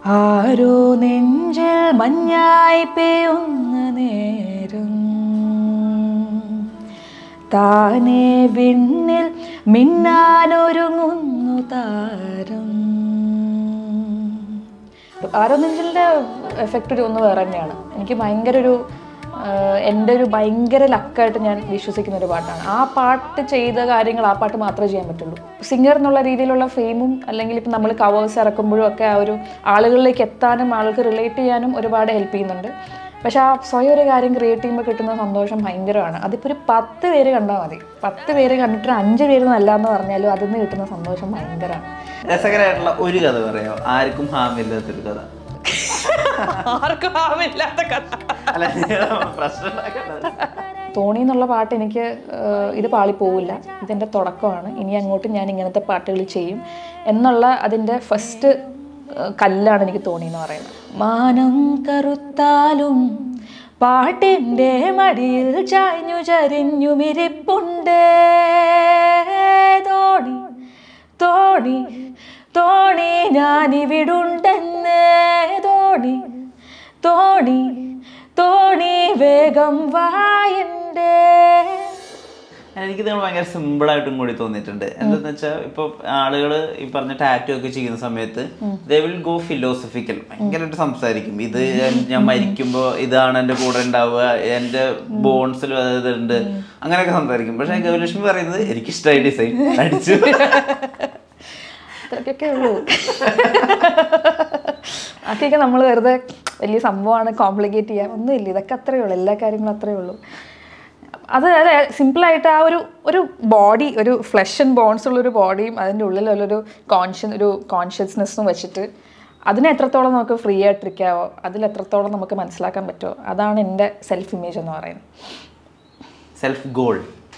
ആരോ നെഞ്ചിൽ മഞ്ഞായി പെയ്യുന്ന നേരം താനേ വിണ്ണിൽ മിന്നാനൊരുങ്ങുന്നു താരം ആരോ നെഞ്ചിലിൻ്റെ എഫക്റ്റ് ഒരു ഒന്ന് വേറെ തന്നെയാണ് എനിക്ക് ഭയങ്കര ഒരു ആഹ് എൻ്റെ ഒരു ഭയങ്കര ലക്കായിട്ട് ഞാൻ വിശ്വസിക്കുന്ന ഒരു പാട്ടാണ് ആ പാട്ട് ചെയ്ത കാര്യങ്ങൾ ആ പാട്ട് മാത്രമേ ചെയ്യാൻ പറ്റുള്ളൂ സിംഗർ എന്നുള്ള രീതിയിലുള്ള ഫെയിമും അല്ലെങ്കിൽ ഇപ്പം നമ്മൾ കവേഴ്സ് ഇറക്കുമ്പോഴും ഒക്കെ ആ ഒരു ആളുകളിലേക്ക് എത്താനും ആൾക്ക് റിലേറ്റ് ചെയ്യാനും ഒരുപാട് ഹെൽപ്പ് ചെയ്യുന്നുണ്ട് പക്ഷെ ആ സ്വയം ഒരു കാര്യം ക്രിയേറ്റ് ചെയ്യുമ്പോൾ കിട്ടുന്ന സന്തോഷം ഭയങ്കരമാണ് അതിപ്പോൾ ഒരു പത്ത് പേര് കണ്ടാൽ മതി പത്ത് പേര് കണ്ടിട്ട് അഞ്ച് പേര് നല്ല എന്ന് പറഞ്ഞാലും അതിൽ നിന്ന് കിട്ടുന്ന സന്തോഷം ഭയങ്കരമാണ് രസകരമായിട്ടുള്ള ഒരു കഥ പറയാമോ ആർക്കും ഹാമില്ലാത്തൊരു കഥ ആർക്കും ആവില്ലാത്ത കഥ അല്ല പ്രശ്നം ഉണ്ടാക്കണ്ട. തോണി എന്നുള്ള പാട്ട് എനിക്ക് ഏഹ്, ഇത് പാളിപ്പോവില്ല ഇതിൻ്റെ തുടക്കമാണ് ഇനി അങ്ങോട്ട് ഞാൻ ഇങ്ങനത്തെ പാട്ടുകൾ ചെയ്യും എന്നുള്ള അതിൻ്റെ ഫസ്റ്റ് കല്ലാണ് എനിക്ക് തോണി എന്ന് പറയുന്നത് മാനം കറുത്താലും പാട്ടിൻ്റെ മടിയിൽ ചാഞ്ഞു ചരിഞ്ഞു മിരിപ്പുണ്ട് തോണി തോണി തോണി ഞാനിവിടുണ്ടെന്ന് തോണി തോണി തോണി വേഗം വായണ്ടേ എനിക്ക് നിങ്ങൾ ഭയങ്കര സിമ്പിൾ ആയിട്ടും കൂടി തോന്നിയിട്ടുണ്ട് എന്താന്ന് വെച്ചാൽ ഇപ്പൊ ആളുകൾ ഈ പറഞ്ഞ ടാറ്റു ഒക്കെ ചെയ്യുന്ന സമയത്ത് ദേ വിൽ ഗോ ഫിലോസഫിക്കൽ ഭയങ്കരമായിട്ട് സംസാരിക്കും ഇത് ഞാൻ മരിക്കുമ്പോ ഇതാണ് എന്റെ കൂടെ ഉണ്ടാവുക എന്റെ ബോൺസിൽ ഇതുണ്ട് അങ്ങനെയൊക്കെ സംസാരിക്കും പക്ഷെ ഗൗലക്ഷ്മി പറയുന്നത് എനിക്ക് ഇഷ്ടമായി ഡിസൈൻ അടിച്ചു ഇത്രയൊക്കെ ഉള്ളൂ അതൊക്കെ നമ്മൾ വെറുതെ വലിയ സംഭവമാണ് കോംപ്ലിക്കേറ്റ് ചെയ്യാൻ ഒന്നുമില്ല ഇതൊക്കെ അത്രയേ ഉള്ളൂ എല്ലാ കാര്യങ്ങളും അത്രയേ ഉള്ളൂ അത് അത് സിമ്പിളായിട്ട് ആ ഒരു ഒരു ബോഡി ഒരു ഫ്ലഷ് ആൻഡ് ബോൺസ് ഉള്ളൊരു ബോഡിയും അതിൻ്റെ ഉള്ളിലുള്ളൊരു കോൺഷ്യൻ ഒരു കോൺഷ്യസ്നെസ്സും വെച്ചിട്ട് അതിനെ എത്രത്തോളം നമുക്ക് ഫ്രീ ആയിട്ടിരിക്കാവോ അതിൽ എത്രത്തോളം നമുക്ക് മനസ്സിലാക്കാൻ പറ്റുമോ അതാണ് എൻ്റെ സെൽഫ് ഇമേജ് എന്ന് പറയുന്നത് സെൽഫ് ഗോൾ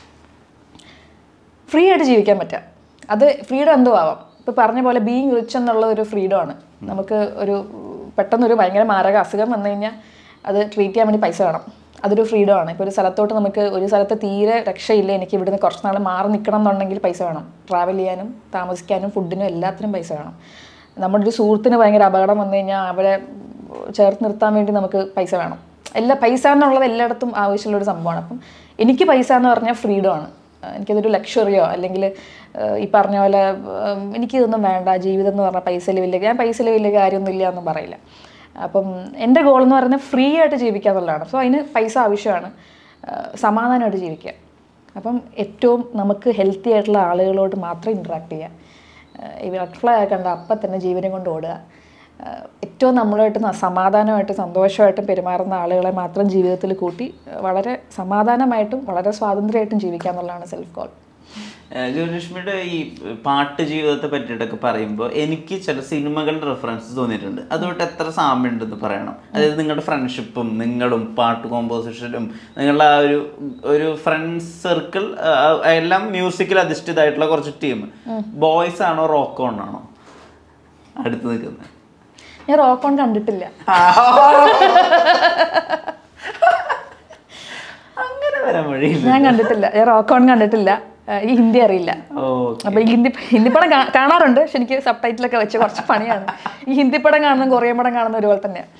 ഫ്രീ ആയിട്ട് ജീവിക്കാൻ പറ്റുക അത് ഫ്രീഡം എന്തോ ആവാം ഇപ്പോൾ പറഞ്ഞ പോലെ ബീങ് റിച്ച് എന്നുള്ള ഒരു ഫ്രീഡമാണ് നമുക്ക് ഒരു പെട്ടെന്നൊരു ഭയങ്കര മാരക അസുഖം വന്നു കഴിഞ്ഞാൽ അത് ട്രീറ്റ് ചെയ്യാൻ വേണ്ടി പൈസ വേണം അതൊരു ഫ്രീഡമാണ് ഇപ്പോൾ ഒരു സ്ഥലത്തോട്ട് നമുക്ക് ഒരു സ്ഥലത്ത് തീരെ രക്ഷയില്ല എനിക്ക് ഇവിടുന്ന് കുറച്ച് നാൾ മാറി നിൽക്കണം എന്നുണ്ടെങ്കിൽ പൈസ വേണം ട്രാവൽ ചെയ്യാനും താമസിക്കാനും ഫുഡിനും എല്ലാത്തിനും പൈസ വേണം നമ്മുടെ ഒരു സുഹൃത്തിന് ഭയങ്കര അപകടം വന്നു കഴിഞ്ഞാൽ അവരെ ചേർത്ത് നിർത്താൻ വേണ്ടി നമുക്ക് പൈസ വേണം എല്ലാ പൈസ എന്നുള്ളത് എല്ലായിടത്തും ആവശ്യമുള്ള ഒരു സംഭവമാണ് അപ്പം എനിക്ക് പൈസ എന്ന് പറഞ്ഞാൽ ഫ്രീഡമാണ് എനിക്കതൊരു ലക്ഷറിയോ അല്ലെങ്കിൽ ഈ പറഞ്ഞ പോലെ ഉം, എനിക്കിതൊന്നും വേണ്ട ജീവിതം എന്ന് പറഞ്ഞാൽ പൈസ വലിയ ഞാൻ പൈസ വലിയ കാര്യമൊന്നുമില്ല എന്നും പറയില്ല അപ്പം എൻ്റെ ഗോൾ എന്ന് പറയുന്നത് ഫ്രീ ആയിട്ട് ജീവിക്കുക എന്നുള്ളതാണ് സോ അതിന് പൈസ ആവശ്യമാണ് ആ, സമാധാനമായിട്ട് ജീവിക്കുക അപ്പം ഏറ്റവും നമുക്ക് ഹെൽത്തി ആയിട്ടുള്ള ആളുകളോട് മാത്രം ഇൻട്രാക്ട് ചെയ്യുക ആ, ഈ ബട്ടർഫ്ലൈ ആയി കണ്ട അപ്പം തന്നെ ജീവനം കൊണ്ട് ഓടുക ആ, ഏറ്റവും നമ്മളുമായിട്ട് ന- സമാധാനമായിട്ട് സന്തോഷമായിട്ടും പെരുമാറുന്ന ആളുകളെ മാത്രം ജീവിതത്തിൽ കൂട്ടി ആ, വളരെ സമാധാനമായിട്ടും വളരെ സ്വാതന്ത്ര്യമായിട്ടും ജീവിക്കുക എന്നുള്ളതാണ് സെൽഫ് ഗോൾ ഗൗരലക്ഷ്മിയുടെ ഈ പാട്ട് ജീവിതത്തെ പറ്റിയിട്ടൊക്കെ പറയുമ്പോൾ എനിക്ക് ചില സിനിമകളുടെ റെഫറൻസ് തോന്നിയിട്ടുണ്ട് അതുകൊണ്ട് എത്ര സാമ്യം ഉണ്ടെന്ന് പറയണം അതായത് നിങ്ങളുടെ ഫ്രണ്ട്ഷിപ്പും നിങ്ങളും പാട്ട് കോമ്പോസിഷനും നിങ്ങളുടെ ആ ഒരു ഒരു ഫ്രണ്ട്സ് സർക്കിൾ എല്ലാം മ്യൂസിക്കിൽ അധിഷ്ഠിതമായിട്ടുള്ള കുറച്ച് ടീം ബോയ്സ് ആണോ റോക്ക് ഓൺ ആണോ അടുത്ത് നിൽക്കുന്നത് ഞാൻ റോക്ക് ഓൺ കണ്ടിട്ടില്ല അങ്ങനെ വരാൻ വഴിയില്ല ഞാൻ കണ്ടിട്ടില്ല ഞാൻ റോക്ക് ഓൺ കണ്ടിട്ടില്ല ആ, ഈ ഹിന്ദി അറിയില്ല ഓ അപ്പൊ ഈ ഹിന്ദി ഹിന്ദി പടം കാ- കാണാറുണ്ട് പക്ഷെ എനിക്ക് സബ് ടൈറ്റിലൊക്കെ വെച്ച് കുറച്ച് പണിയാണ് ഈ ഹിന്ദി പടം കാണുന്ന കൊറിയൻ പടം കാണുന്ന ഒരുപോലെ തന്നെയാണ്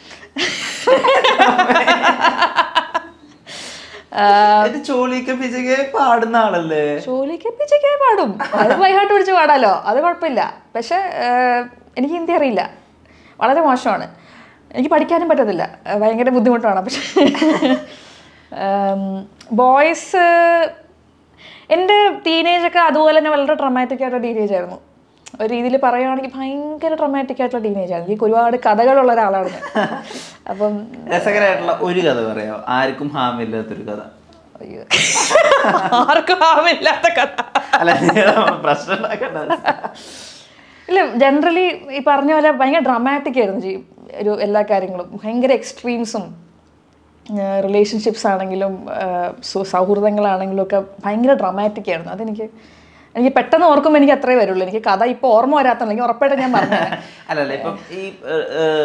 ഇത് ചോളിയൊക്കെ പിച്ചൊക്കെ പാടുന്ന ആളല്ലേ ജോലിക്ക് പിച്ചയ്ക്ക് പാടും അത് വൈഹാട്ട് പിടിച്ച് പാടാലോ അത് കുഴപ്പമില്ല പക്ഷെ ആഹ്, എനിക്ക് ഹിന്ദി അറിയില്ല വളരെ മോശമാണ് എനിക്ക് പഠിക്കാനും പറ്റത്തില്ല ആഹ്, ഭയങ്കര ബുദ്ധിമുട്ടാണ് പക്ഷെ ബോയ്സ് എൻ്റെ ടീനേജ് ഒക്കെ അതുപോലെ തന്നെ വളരെ ട്രമാറ്റിക് ആയിട്ടുള്ള ടീനേജ് ആയിരുന്നു ഒരു രീതിയിൽ പറയുകയാണെങ്കിൽ ഭയങ്കര ട്രമാറ്റിക് ആയിട്ടുള്ള ടീനേജ് ആണ് എനിക്ക് ഒരുപാട് കഥകളുള്ള ഒരാളാണ് ഞാൻ അപ്പം രസകരമായിട്ടുള്ള ഒരു കഥ പറയാമോ ആർക്കും ഹാമില്ലാത്തൊരു കഥ അയ്യോ ആർക്കും ആവില്ലാത്ത കഥ അല്ല പ്രശ്നം ഉണ്ടാക്കണ്ട ഇല്ല ജനറലി ഈ പറഞ്ഞ പോലെ ഭയങ്കര ഡ്രാമാറ്റിക് ആയിരുന്നു ചെയ്യും ഒരു എല്ലാ കാര്യങ്ങളും ഭയങ്കര എക്സ്ട്രീംസും റിലേഷൻഷിപ്സ് ആണെങ്കിലും ആ, സു- സൗഹൃദങ്ങളാണെങ്കിലും ഒക്കെ ഭയങ്കര ഡ്രാമാറ്റിക് ആയിരുന്നു അതെനിക്ക് എനിക്ക് പെട്ടെന്ന് ഓർക്കുമ്പോൾ എനിക്ക് അത്രേ വരുള്ളൂ എനിക്ക് കഥ ഇപ്പോൾ ഓർമ്മ വരാത്തുണ്ടെങ്കിൽ ഉറപ്പായിട്ടും ഞാൻ പറഞ്ഞു അല്ലല്ല ഇപ്പം ഈ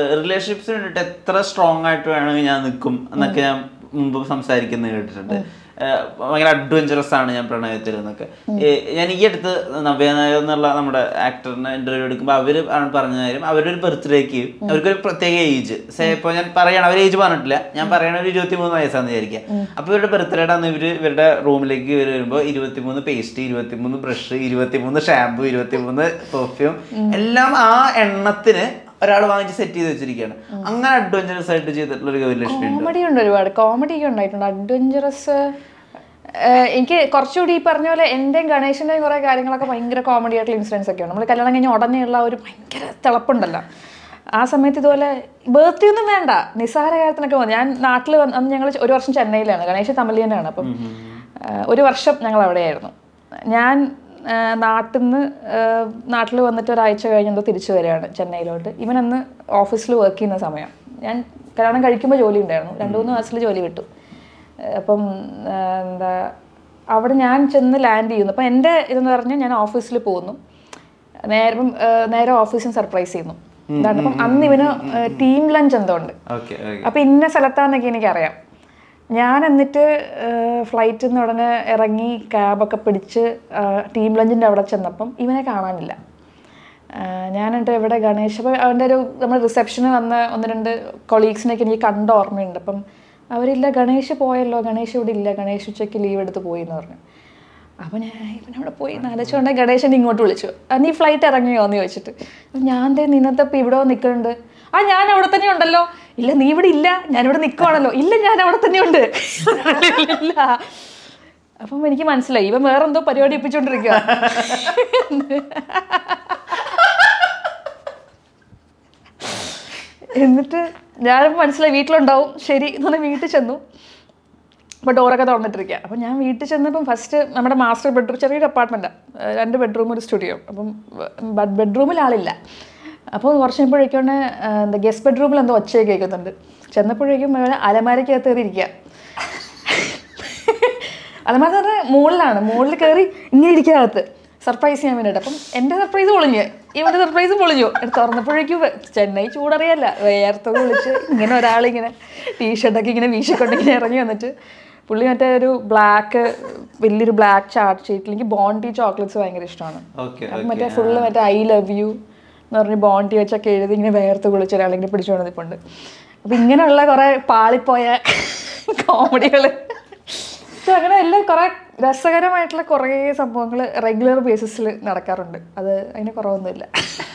റിലേഷൻഷിപ്സിന് വേണ്ടിയിട്ട് എത്ര സ്ട്രോങ് ആയിട്ട് വേണമെങ്കിൽ ഞാൻ നിൽക്കും എന്നൊക്കെ ഞാൻ മുമ്പ് സംസാരിക്കുന്നത് കേട്ടിട്ടുണ്ട് ഏഹ്, ഭയങ്കര അഡ്വഞ്ചറസ് ആണ് ഞാൻ പ്രണയത്തിൽ എന്നൊക്കെ ഏഹ്, ഞാൻ ഈ അടുത്ത് നവ്യ നായർ എന്നുള്ള നമ്മുടെ ആക്ടറിനെ ഇന്റർവ്യൂ എടുക്കുമ്പോൾ അവര് ആണ് പറഞ്ഞ കാര്യം അവരുടെ ഒരു ബർത്ത്ഡേക്ക് അവർക്കൊരു പ്രത്യേക ഏജ് സേ ഇപ്പോൾ ഞാൻ പറയണം അവർ ഏജ് പറഞ്ഞിട്ടില്ല ഞാൻ പറയണ ഒരു ഇരുപത്തിമൂന്ന് വയസ്സാന്ന് വിചാരിക്കുക അപ്പൊ ഇവരുടെ ബർത്ത്ഡേയുടെ അന്ന് ഇവര് ഇവരുടെ റൂമിലേക്ക് ഇവര് വരുമ്പോൾ ഇരുപത്തിമൂന്ന് പേസ്റ്റ് ഇരുപത്തിമൂന്ന് ബ്രഷ് ഇരുപത്തിമൂന്ന് ഷാമ്പു ഇരുപത്തിമൂന്ന് പെർഫ്യൂം എല്ലാം ആ എണ്ണത്തിന് ഒരാൾ വാങ്ങിച്ച് സെറ്റ് ചെയ്ത് വെച്ചിരിക്കുകയാണ് അങ്ങനെ അഡ്വഞ്ചറസ് ആയിട്ട് ചെയ്തിട്ടുള്ള ഒരു ഗൗരിലക്ഷ്മി ഉണ്ട് കോമഡി ഉണ്ട് ഒരുപാട് കോമഡി ഒക്കെ ഉണ്ടായിട്ടുണ്ട് അഡ്വഞ്ചറസ് എനിക്ക് കുറച്ചുകൂടി ഈ പറഞ്ഞ പോലെ എൻ്റെയും ഗണേശൻ്റെയും കുറേ കാര്യങ്ങളൊക്കെ ഭയങ്കര കോമഡി ആയിട്ടുള്ള ഇൻസിഡൻസ് ഒക്കെയാണ് നമ്മൾ കല്യാണം കഴിഞ്ഞ ഉടനെയുള്ള ഒരു ഭയങ്കര തിളപ്പുണ്ടല്ലോ ആ സമയത്ത് ഇതുപോലെ ബർത്ത്ഡേ ഒന്നും വേണ്ട നിസ്സാര കാര്യത്തിനൊക്കെ പോകും ഞാൻ നാട്ടിൽ വന്ന് അന്ന് ഞങ്ങൾ ഒരു വർഷം ചെന്നൈയിലാണ് ഗണേശ തമിഴിയനാണ് അപ്പം ആ, ഒരു വർഷം ഞങ്ങൾ അവിടെയായിരുന്നു ഞാൻ നാട്ടിൽ നിന്ന് നാട്ടിൽ വന്നിട്ട് ഒരാഴ്ച കഴിഞ്ഞെന്തോ തിരിച്ചു വരികയാണ് ചെന്നൈയിലോട്ട് ഇവൻ അന്ന് ഓഫീസിൽ വർക്ക് ചെയ്യുന്ന സമയം ഞാൻ കല്യാണം കഴിക്കുമ്പോൾ ജോലി ഉണ്ടായിരുന്നു രണ്ട് മൂന്ന് മാസത്തിൽ ജോലി വിട്ടു ഏഹ് അപ്പം ഏഹ് എന്താ അവിടെ ഞാൻ ചെന്ന് ലാൻഡ് ചെയ്യുന്നു അപ്പം എൻ്റെ ഇതെന്ന് പറഞ്ഞാൽ ഞാൻ ഓഫീസിൽ പോകുന്നു നേരെ ഇപ്പം, ഏഹ് നേരെ ഓഫീസിൽ സർപ്രൈസ് ചെയ്യുന്നു എന്താണ് അപ്പം അന്ന് ഇവന് ടീം ലഞ്ച് എന്തോ ഉണ്ട് ഓക്കെ ഓക്കെ അപ്പം ഇന്ന സ്ഥലത്താന്നൊക്കെ എനിക്കറിയാം ഞാൻ എന്നിട്ട് ഫ്ലൈറ്റിൽ നിന്ന് ഉടനെ ഇറങ്ങി ക്യാബൊക്കെ പിടിച്ച് ടീം ലഞ്ചിൻ്റെ അവിടെ ചെന്നപ്പം ഇവനെ കാണാനില്ല ആ, ഞാനെന്നിട്ട് ഇവിടെ ഗണേഷ് അപ്പോൾ അവൻ്റെ ഒരു നമ്മൾ റിസപ്ഷന് വന്ന ഒന്ന് രണ്ട് കൊളീഗ്സിനൊക്കെ എനിക്ക് കണ്ട ഓർമ്മയുണ്ട് അപ്പം അവരില്ല ഗണേഷ് പോയല്ലോ ഗണേഷ് ഇവിടെ ഇല്ല ഗണേഷ് ഉച്ചയ്ക്ക് ലീവ് എടുത്ത് പോയി എന്ന് പറഞ്ഞു അപ്പോൾ ഞാൻ ഇവനവിടെ പോയി നാലച്ചുകൊണ്ട് ഗണേശൻ ഇങ്ങോട്ട് വിളിച്ചു "ആ, നീ ഫ്ലൈറ്റ് ഇറങ്ങിയോ എന്ന് ചോദിച്ചിട്ട് അപ്പോൾ ഞാൻ ദേ നിന്നത്തെ ഇപ്പം ഇവിടെ നിൽക്കുന്നുണ്ട് ആ ഞാൻ അവിടെ തന്നെ ഉണ്ടല്ലോ ഇല്ല നീ ഇവിടെ ഇല്ല ഞാനിവിടെ നിൽക്കുവാണല്ലോ ഇല്ല ഞാൻ അവിടെ തന്നെ ഉണ്ട് ഇല്ല അപ്പം എനിക്ക് മനസ്സിലായി ഇവൻ വേറെന്തോ പരിപാടി ഒപ്പിച്ചോണ്ടിരിക്കുക എന്നിട്ട് ഞാനിപ്പോൾ മനസ്സിലായി വീട്ടിലുണ്ടാവും ശരി എന്ന് പറഞ്ഞ് വീട്ടിൽ ചെന്നു അപ്പോൾ ഡോറൊക്കെ തുറന്നിട്ടിരിക്കുക അപ്പം ഞാൻ വീട്ടിൽ ചെന്നപ്പം ഫസ്റ്റ് നമ്മുടെ മാസ്റ്റർ ബെഡ്റൂം ചെറിയൊരു അപ്പാർട്ട്മെൻറ്റാണ് രണ്ട് ബെഡ്റൂം ഒരു സ്റ്റുഡിയോ അപ്പം ബെഡ്റൂമിൽ ആളില്ല അപ്പോൾ കുറച്ച് കഴിയുമ്പോഴേക്കാണ് എന്താ ഗസ്റ്റ് ബെഡ്റൂമിൽ എന്തോ ഒച്ചയൊക്കെ കേൾക്കുന്നുണ്ട് ചെന്നപ്പോഴേക്കും മേലെ അലമാരയ്ക്കകത്ത് കയറി ഇരിക്കുക അലമാര എന്ന് പറഞ്ഞാൽ മുകളിലാണ് മുകളിൽ കയറി ഇങ്ങനെ ഇരിക്കാകത്ത് സർപ്രൈസ് ചെയ്യാൻ വേണ്ടിയിട്ട് അപ്പം എൻ്റെ സർപ്രൈസ് പൊളിഞ്ഞ് ഇവൻ്റെ സർപ്രൈസ് പൊളിഞ്ഞു എടുത്ത് തുറന്നപ്പോഴേക്കും വെ- ചെന്നൈ ചൂടറിയല്ല വേർത്ത് വിളിച്ച് ഇങ്ങനെ ഒരാളിങ്ങനെ ടീഷർട്ടൊക്കെ ഇങ്ങനെ വീശിക്കൊണ്ട് ഇങ്ങനെ ഇറങ്ങി വന്നിട്ട് പുള്ളി മറ്റേ ഒരു ബ്ലാക്ക് വലിയൊരു ബ്ലാക്ക് ചാർട്ട് ഷീറ്റിൽ എനിക്ക് ബോണ്ടി ചോക്ലേറ്റ്സ് ഭയങ്കര ഇഷ്ടമാണ് ഓക്കെ അപ്പം മറ്റേ ഫുള്ള് മറ്റേ ഐ ലവ് യു എന്ന് പറഞ്ഞ് ബോണ്ടി വെച്ചൊക്കെ എഴുതി ഇങ്ങനെ വേർത്ത് കുളിച്ച് ഒരാളിങ്ങനെ പിടിച്ചുകൊണ്ട് നിൽപ്പുണ്ട് അപ്പം ഇങ്ങനെയുള്ള കുറേ പാളിപ്പോയ കോമഡികൾ പക്ഷെ അങ്ങനെ എല്ലാം കുറേ രസകരമായിട്ടുള്ള കുറേ സംഭവങ്ങൾ റെഗുലർ ബേസിസിൽ നടക്കാറുണ്ട് അത് അതിന് കുറവൊന്നുമില്ല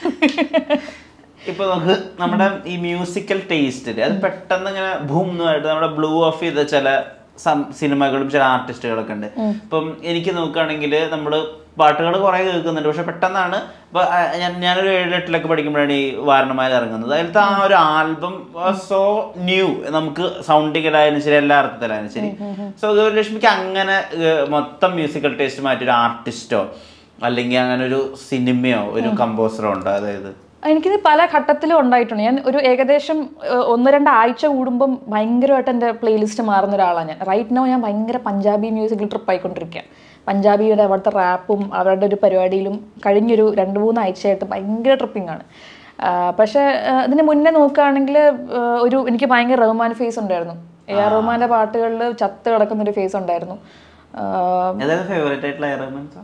ഇപ്പൊ നമുക്ക് നമ്മുടെ ഈ മ്യൂസിക്കൽ ടേസ്റ്റിൽ അത് പെട്ടെന്ന് ഇങ്ങനെ ഭൂം ആയിട്ട് നമ്മുടെ ബ്ലൂ ഓഫ് ചെയ്ത ചില സം- സിനിമകളും ചില ആർട്ടിസ്റ്റുകളൊക്കെ ഉണ്ട് ഇപ്പം എനിക്ക് നോക്കുകയാണെങ്കിൽ നമ്മൾ പാട്ടുകൾ കുറെ കേൾക്കുന്നുണ്ട് പക്ഷെ പെട്ടെന്നാണ് ഇപ്പൊ ആ, ഞാൻ ഞാനൊരു ഏഴ് എട്ടിലൊക്കെ പഠിക്കുമ്പോഴാണ് ഈ വാരണമാല ഇറങ്ങുന്നത് അതിലത്തെ ആ ഒരു ആൽബം സോ ന്യൂ നമുക്ക് സൗണ്ടിക്കലായാലും ശരി എല്ലാ അർത്ഥത്തിലായാലും ശരി സോ ഗൗരിലക്ഷ്മിക്ക് അങ്ങനെ ഏർ, മൊത്തം മ്യൂസിക്കൽ ടേസ്റ്റ് മാറ്റി ഒരു ആർട്ടിസ്റ്റോ അല്ലെങ്കിൽ അങ്ങനെ ഒരു സിനിമയോ ഒരു കമ്പോസറോ ഉണ്ടോ അതായത് എനിക്കിത് പല ഘട്ടത്തിലും ഉണ്ടായിട്ടുണ്ട് ഞാൻ ഒരു ഏകദേശം ഏഹ്, ഒന്ന് രണ്ട് ആഴ്ച കൂടുമ്പം ഭയങ്കരമായിട്ട് എൻ്റെ പ്ലേലിസ്റ്റ് മാറുന്ന ഒരാളാണ് ഞാൻ റൈറ്റ് നോ ഞാൻ ഭയങ്കര പഞ്ചാബി മ്യൂസിക്കിൽ ട്രിപ്പ് ആയിക്കൊണ്ടിരിക്കുക പഞ്ചാബിയുടെ അവിടുത്തെ റാപ്പും അവരുടെ ഒരു പരിപാടിയിലും കഴിഞ്ഞൊരു രണ്ട് മൂന്ന് ആഴ്ചയായിട്ട് ഭയങ്കര ട്രിപ്പിംഗ് ആണ് ആഹ് പക്ഷേ ആഹ് ഇതിന് മുന്നേ നോക്കുകയാണെങ്കിൽ ആഹ് ഒരു എനിക്ക് ഭയങ്കര റഹ്മാൻ ഫേസ് ഉണ്ടായിരുന്നു എ ആർ റഹ്മാൻ്റെ പാട്ടുകളിൽ ചത്ത് കിടക്കുന്ന ഒരു ഫേസ് ഉണ്ടായിരുന്നു ആഹ് ഏതാണ് ഫേവറേറ്റ് ആയിട്ടുള്ള എയർമെൻസ്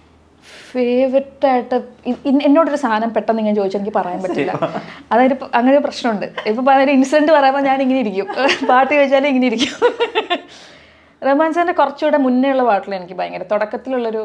ഫേവററ്റ് ആയിട്ട് ഇ- ഇ- എന്നോടൊരു സാധനം പെട്ടെന്ന് ഇങ്ങനെ ചോദിച്ചാൽ എനിക്ക് പറയാൻ പറ്റില്ല അതായത് ഇപ്പൊ അങ്ങനെ ഒരു പ്രശ്നമുണ്ട് ഇപ്പൊ ഒരു ഇൻസിഡന്റ് പറയുമ്പോൾ ഞാൻ ഇങ്ങനെ ഇരിക്കും പാട്ട് ചോദിച്ചാലും ഇങ്ങനെ ഇരിക്കും റഹ്മാൻ സാറിന്റെ കുറച്ചുകൂടെ മുന്നേ ഉള്ള പാട്ടിൽ എനിക്ക് ഭയങ്കര തുടക്കത്തിലുള്ളൊരു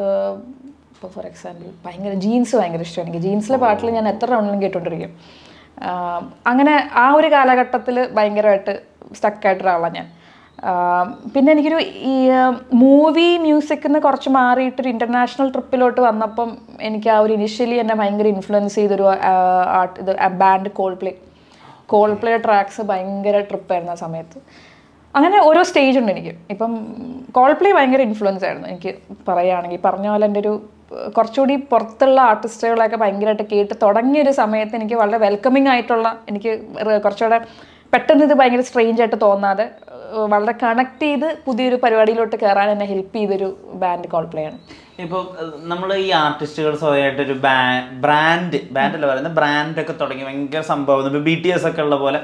ഇപ്പോൾ ഫോർ എക്സാമ്പിൾ ഭയങ്കര ജീൻസ് ഭയങ്കര ഇഷ്ടമാണ് എനിക്ക് ജീൻസിലെ പാട്ടിൽ ഞാൻ എത്ര റൗണ്ടിലും കേട്ടോണ്ടിരിക്കും ആഹ് അങ്ങനെ ആ ഒരു കാലഘട്ടത്തിൽ ഭയങ്കരമായിട്ട് സ്റ്റക്കായിട്ട് ഒരാളാണ് ഞാൻ ആഹ് പിന്നെ എനിക്കൊരു ഈ മൂവി മ്യൂസിക്കിൽ നിന്ന് കുറച്ച് മാറിയിട്ടൊരു ഇൻ്റർനാഷണൽ ട്രിപ്പിലോട്ട് വന്നപ്പം എനിക്ക് ആ ഒരു ഇനിഷ്യലി എന്നെ ഭയങ്കര ഇൻഫ്ലുവൻസ് ചെയ്തൊരു ആർട്ട് ഇത് band Coldplay Coldplay tracks ഭയങ്കര ട്രിപ്പായിരുന്നു ആ സമയത്ത് അങ്ങനെ ഓരോ സ്റ്റേജ് ഉണ്ട് എനിക്ക് ഇപ്പം കോൾ പ്ലേ ഭയങ്കര ഇൻഫ്ലുവൻസ് ആയിരുന്നു എനിക്ക് പറയുകയാണെങ്കിൽ പറഞ്ഞ പോലെ എൻ്റെ ഒരു ഏഹ്, കുറച്ചുകൂടി പുറത്തുള്ള ആർട്ടിസ്റ്റുകളെയൊക്കെ ഭയങ്കരമായിട്ട് കേട്ട് തുടങ്ങിയ ഒരു സമയത്ത് എനിക്ക് വളരെ വെൽക്കമിങ് ആയിട്ടുള്ള എനിക്ക് റെ- കുറച്ചുകൂടെ പെട്ടെന്ന് ഇത് ഭയങ്കര സ്ട്രേഞ്ച് ആയിട്ട് തോന്നാതെ ഏഹ്, വളരെ കണക്ട് ചെയ്ത് പുതിയൊരു പരിപാടിയിലോട്ട് കയറാൻ എന്നെ ഹെൽപ്പ് ചെയ്തൊരു ബാൻഡ് കോൾ പ്ലേ ആണ് ഇപ്പോൾ നമ്മൾ ഈ ആർട്ടിസ്റ്റുകൾ സ്വയമായിട്ടൊരു ബ്രാൻഡ് ബ്രാൻഡ് അല്ല പറയുന്നത് ബ്രാൻഡ് ഒക്കെ തുടങ്ങി ഭയങ്കര സംഭവം ഇപ്പോൾ ബി ടി എസ് ഒക്കെ ഉള്ള പോലെ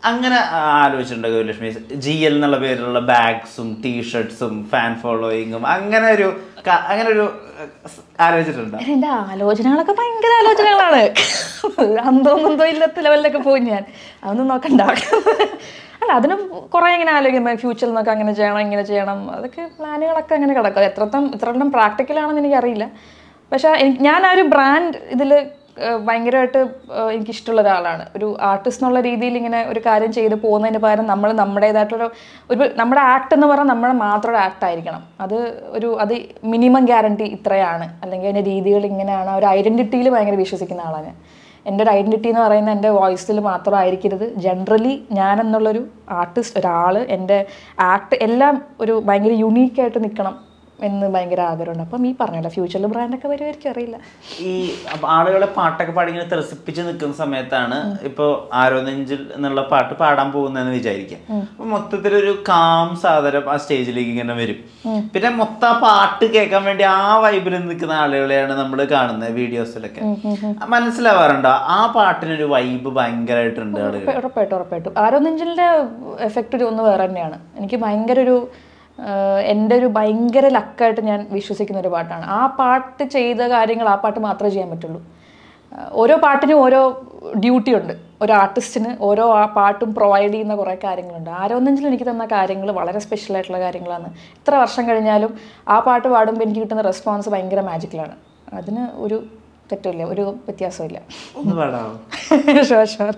അങ്ങനെ ആലോചിച്ചിട്ടുണ്ടോ ഗൗരലക്ഷ്മി ജി എൽ എന്നുള്ള പേരിലുള്ള ബാഗ്സും ടീഷർട്സും ഫാൻ ഫോളോയിങ്ങും അങ്ങനെ ഒരു ക- അങ്ങനെ ഒരു അഹ്, ആലോചിച്ചിട്ടുണ്ടോ എൻ്റെ ആലോചനകളൊക്കെ ഭയങ്കര ആലോചനകളാണ് അന്തോ മുന്തോ ഇല്ലത്ത ലെവലിലൊക്കെ പോയി ഞാൻ അതൊന്നും നോക്കണ്ട അല്ല അതിനും കുറേ ഇങ്ങനെ ആലോചിക്കും ഫ്യൂച്ചറിൽ നിന്നൊക്കെ അങ്ങനെ ചെയ്യണം ഇങ്ങനെ ചെയ്യണം അതൊക്കെ പ്ലാനുകളൊക്കെ അങ്ങനെ കിടക്കും എത്രത്തോളം എത്രത്തോളം പ്രാക്ടിക്കലാണെന്ന് എനിക്കറിയില്ല പക്ഷേ എനിക്ക് ഞാൻ ആ ഒരു ബ്രാൻഡ് ഇതിൽ ഭയങ്കരമായിട്ട് ഏഹ്, എനിക്കിഷ്ടമുള്ള ഒരാളാണ് ഒരു ആർട്ടിസ്റ്റ് എന്നുള്ള രീതിയിൽ ഇങ്ങനെ ഒരു കാര്യം ചെയ്ത് പോകുന്നതിന് പകരം നമ്മൾ നമ്മുടേതായിട്ടൊരു ഒരു നമ്മുടെ ആക്ട് എന്ന് പറഞ്ഞാൽ നമ്മുടെ മാത്രം ഒരു ആക്ട് ആയിരിക്കണം അത് ഒരു അത് മിനിമം ഗ്യാരണ്ടി ഇത്രയാണ് അല്ലെങ്കിൽ അതിൻ്റെ രീതികൾ ഇങ്ങനെയാണ് ആ ഒരു ഐഡൻറ്റിറ്റിയിൽ ഭയങ്കര വിശ്വസിക്കുന്ന ആളാണ് ഞാൻ എൻ്റെ ഒരു ഐഡൻറ്റിറ്റി എന്ന് പറയുന്നത് എൻ്റെ വോയിസിൽ മാത്രമായിരിക്കരുത് ജനറലി ഞാൻ എന്നുള്ളൊരു ആർട്ടിസ്റ്റ് ഒരാൾ എൻ്റെ ആക്ട് എല്ലാം ഒരു ഭയങ്കര യുണീക്കായിട്ട് നിൽക്കണം എന്ന് ഭയങ്കര ആഗ്രഹമുണ്ട് അപ്പം ഈ പറഞ്ഞല്ലോ ഫ്യൂച്ചറിൽ ബ്രാൻഡൊക്കെ വരുമായിരിക്കും അറിയില്ല ഈ അപ്പൊ ആളുകളെ പാട്ടൊക്കെ പാടി ഇങ്ങനെ ത്രസിപ്പിച്ച് നിൽക്കുന്ന സമയത്താണ് ഇപ്പൊ ആരോ നെഞ്ചിൽ എന്നുള്ള പാട്ട് പാടാൻ പോകുന്നതെന്ന് വിചാരിക്കാം അപ്പൊ മൊത്തത്തിലൊരു കാം സാധനം ആ സ്റ്റേജിലേക്ക് ഇങ്ങനെ വരും പിന്നെ മൊത്തം ആ പാട്ട് കേൾക്കാൻ വേണ്ടി ആ വൈബിൽ നിൽക്കുന്ന ആളുകളെയാണ് നമ്മൾ കാണുന്നത് വീഡിയോസിലൊക്കെ മനസ്സിലാവാറുണ്ടോ ആ പാട്ടിനൊരു വൈബ് ഭയങ്കരമായിട്ടുണ്ട് ആളുകൾ ഉറപ്പ- ഉറപ്പായിട്ടും ഉറപ്പായിട്ടും ആരോ നെഞ്ചിലിൻ്റെ എഫക്റ്റ് ഒരു ഒന്ന് വേറെ തന്നെയാണ് എനിക്ക് ഭയങ്കര ഒരു ആഹ്, എൻ്റെ ഒരു ഭയങ്കര ലക്കായിട്ട് ഞാൻ വിശ്വസിക്കുന്ന ഒരു പാട്ടാണ് ആ പാട്ട് ചെയ്ത കാര്യങ്ങൾ ആ പാട്ട് മാത്രമേ ചെയ്യാൻ പറ്റുള്ളൂ ആഹ്, ഓരോ പാട്ടിനും ഓരോ ഡ്യൂട്ടി ഉണ്ട് ഒരു ആർട്ടിസ്റ്റിന് ഓരോ ആ പാട്ടും പ്രൊവൈഡ് ചെയ്യുന്ന കുറേ കാര്യങ്ങളുണ്ട് ആരോ നെഞ്ചിൽ എനിക്ക് തന്ന കാര്യങ്ങൾ വളരെ സ്പെഷ്യൽ ആയിട്ടുള്ള കാര്യങ്ങളാണ് എത്ര വർഷം കഴിഞ്ഞാലും ആ പാട്ട് പാടുമ്പോൾ എനിക്ക് കിട്ടുന്ന റെസ്പോൺസ് ഭയങ്കര മാജിക്കലാണ് അതിന് ഒരു തെറ്റില്ല ഒരു വ്യത്യാസമില്ല ഒന്ന് പാടാമോ ഷുവർ ഷുവർ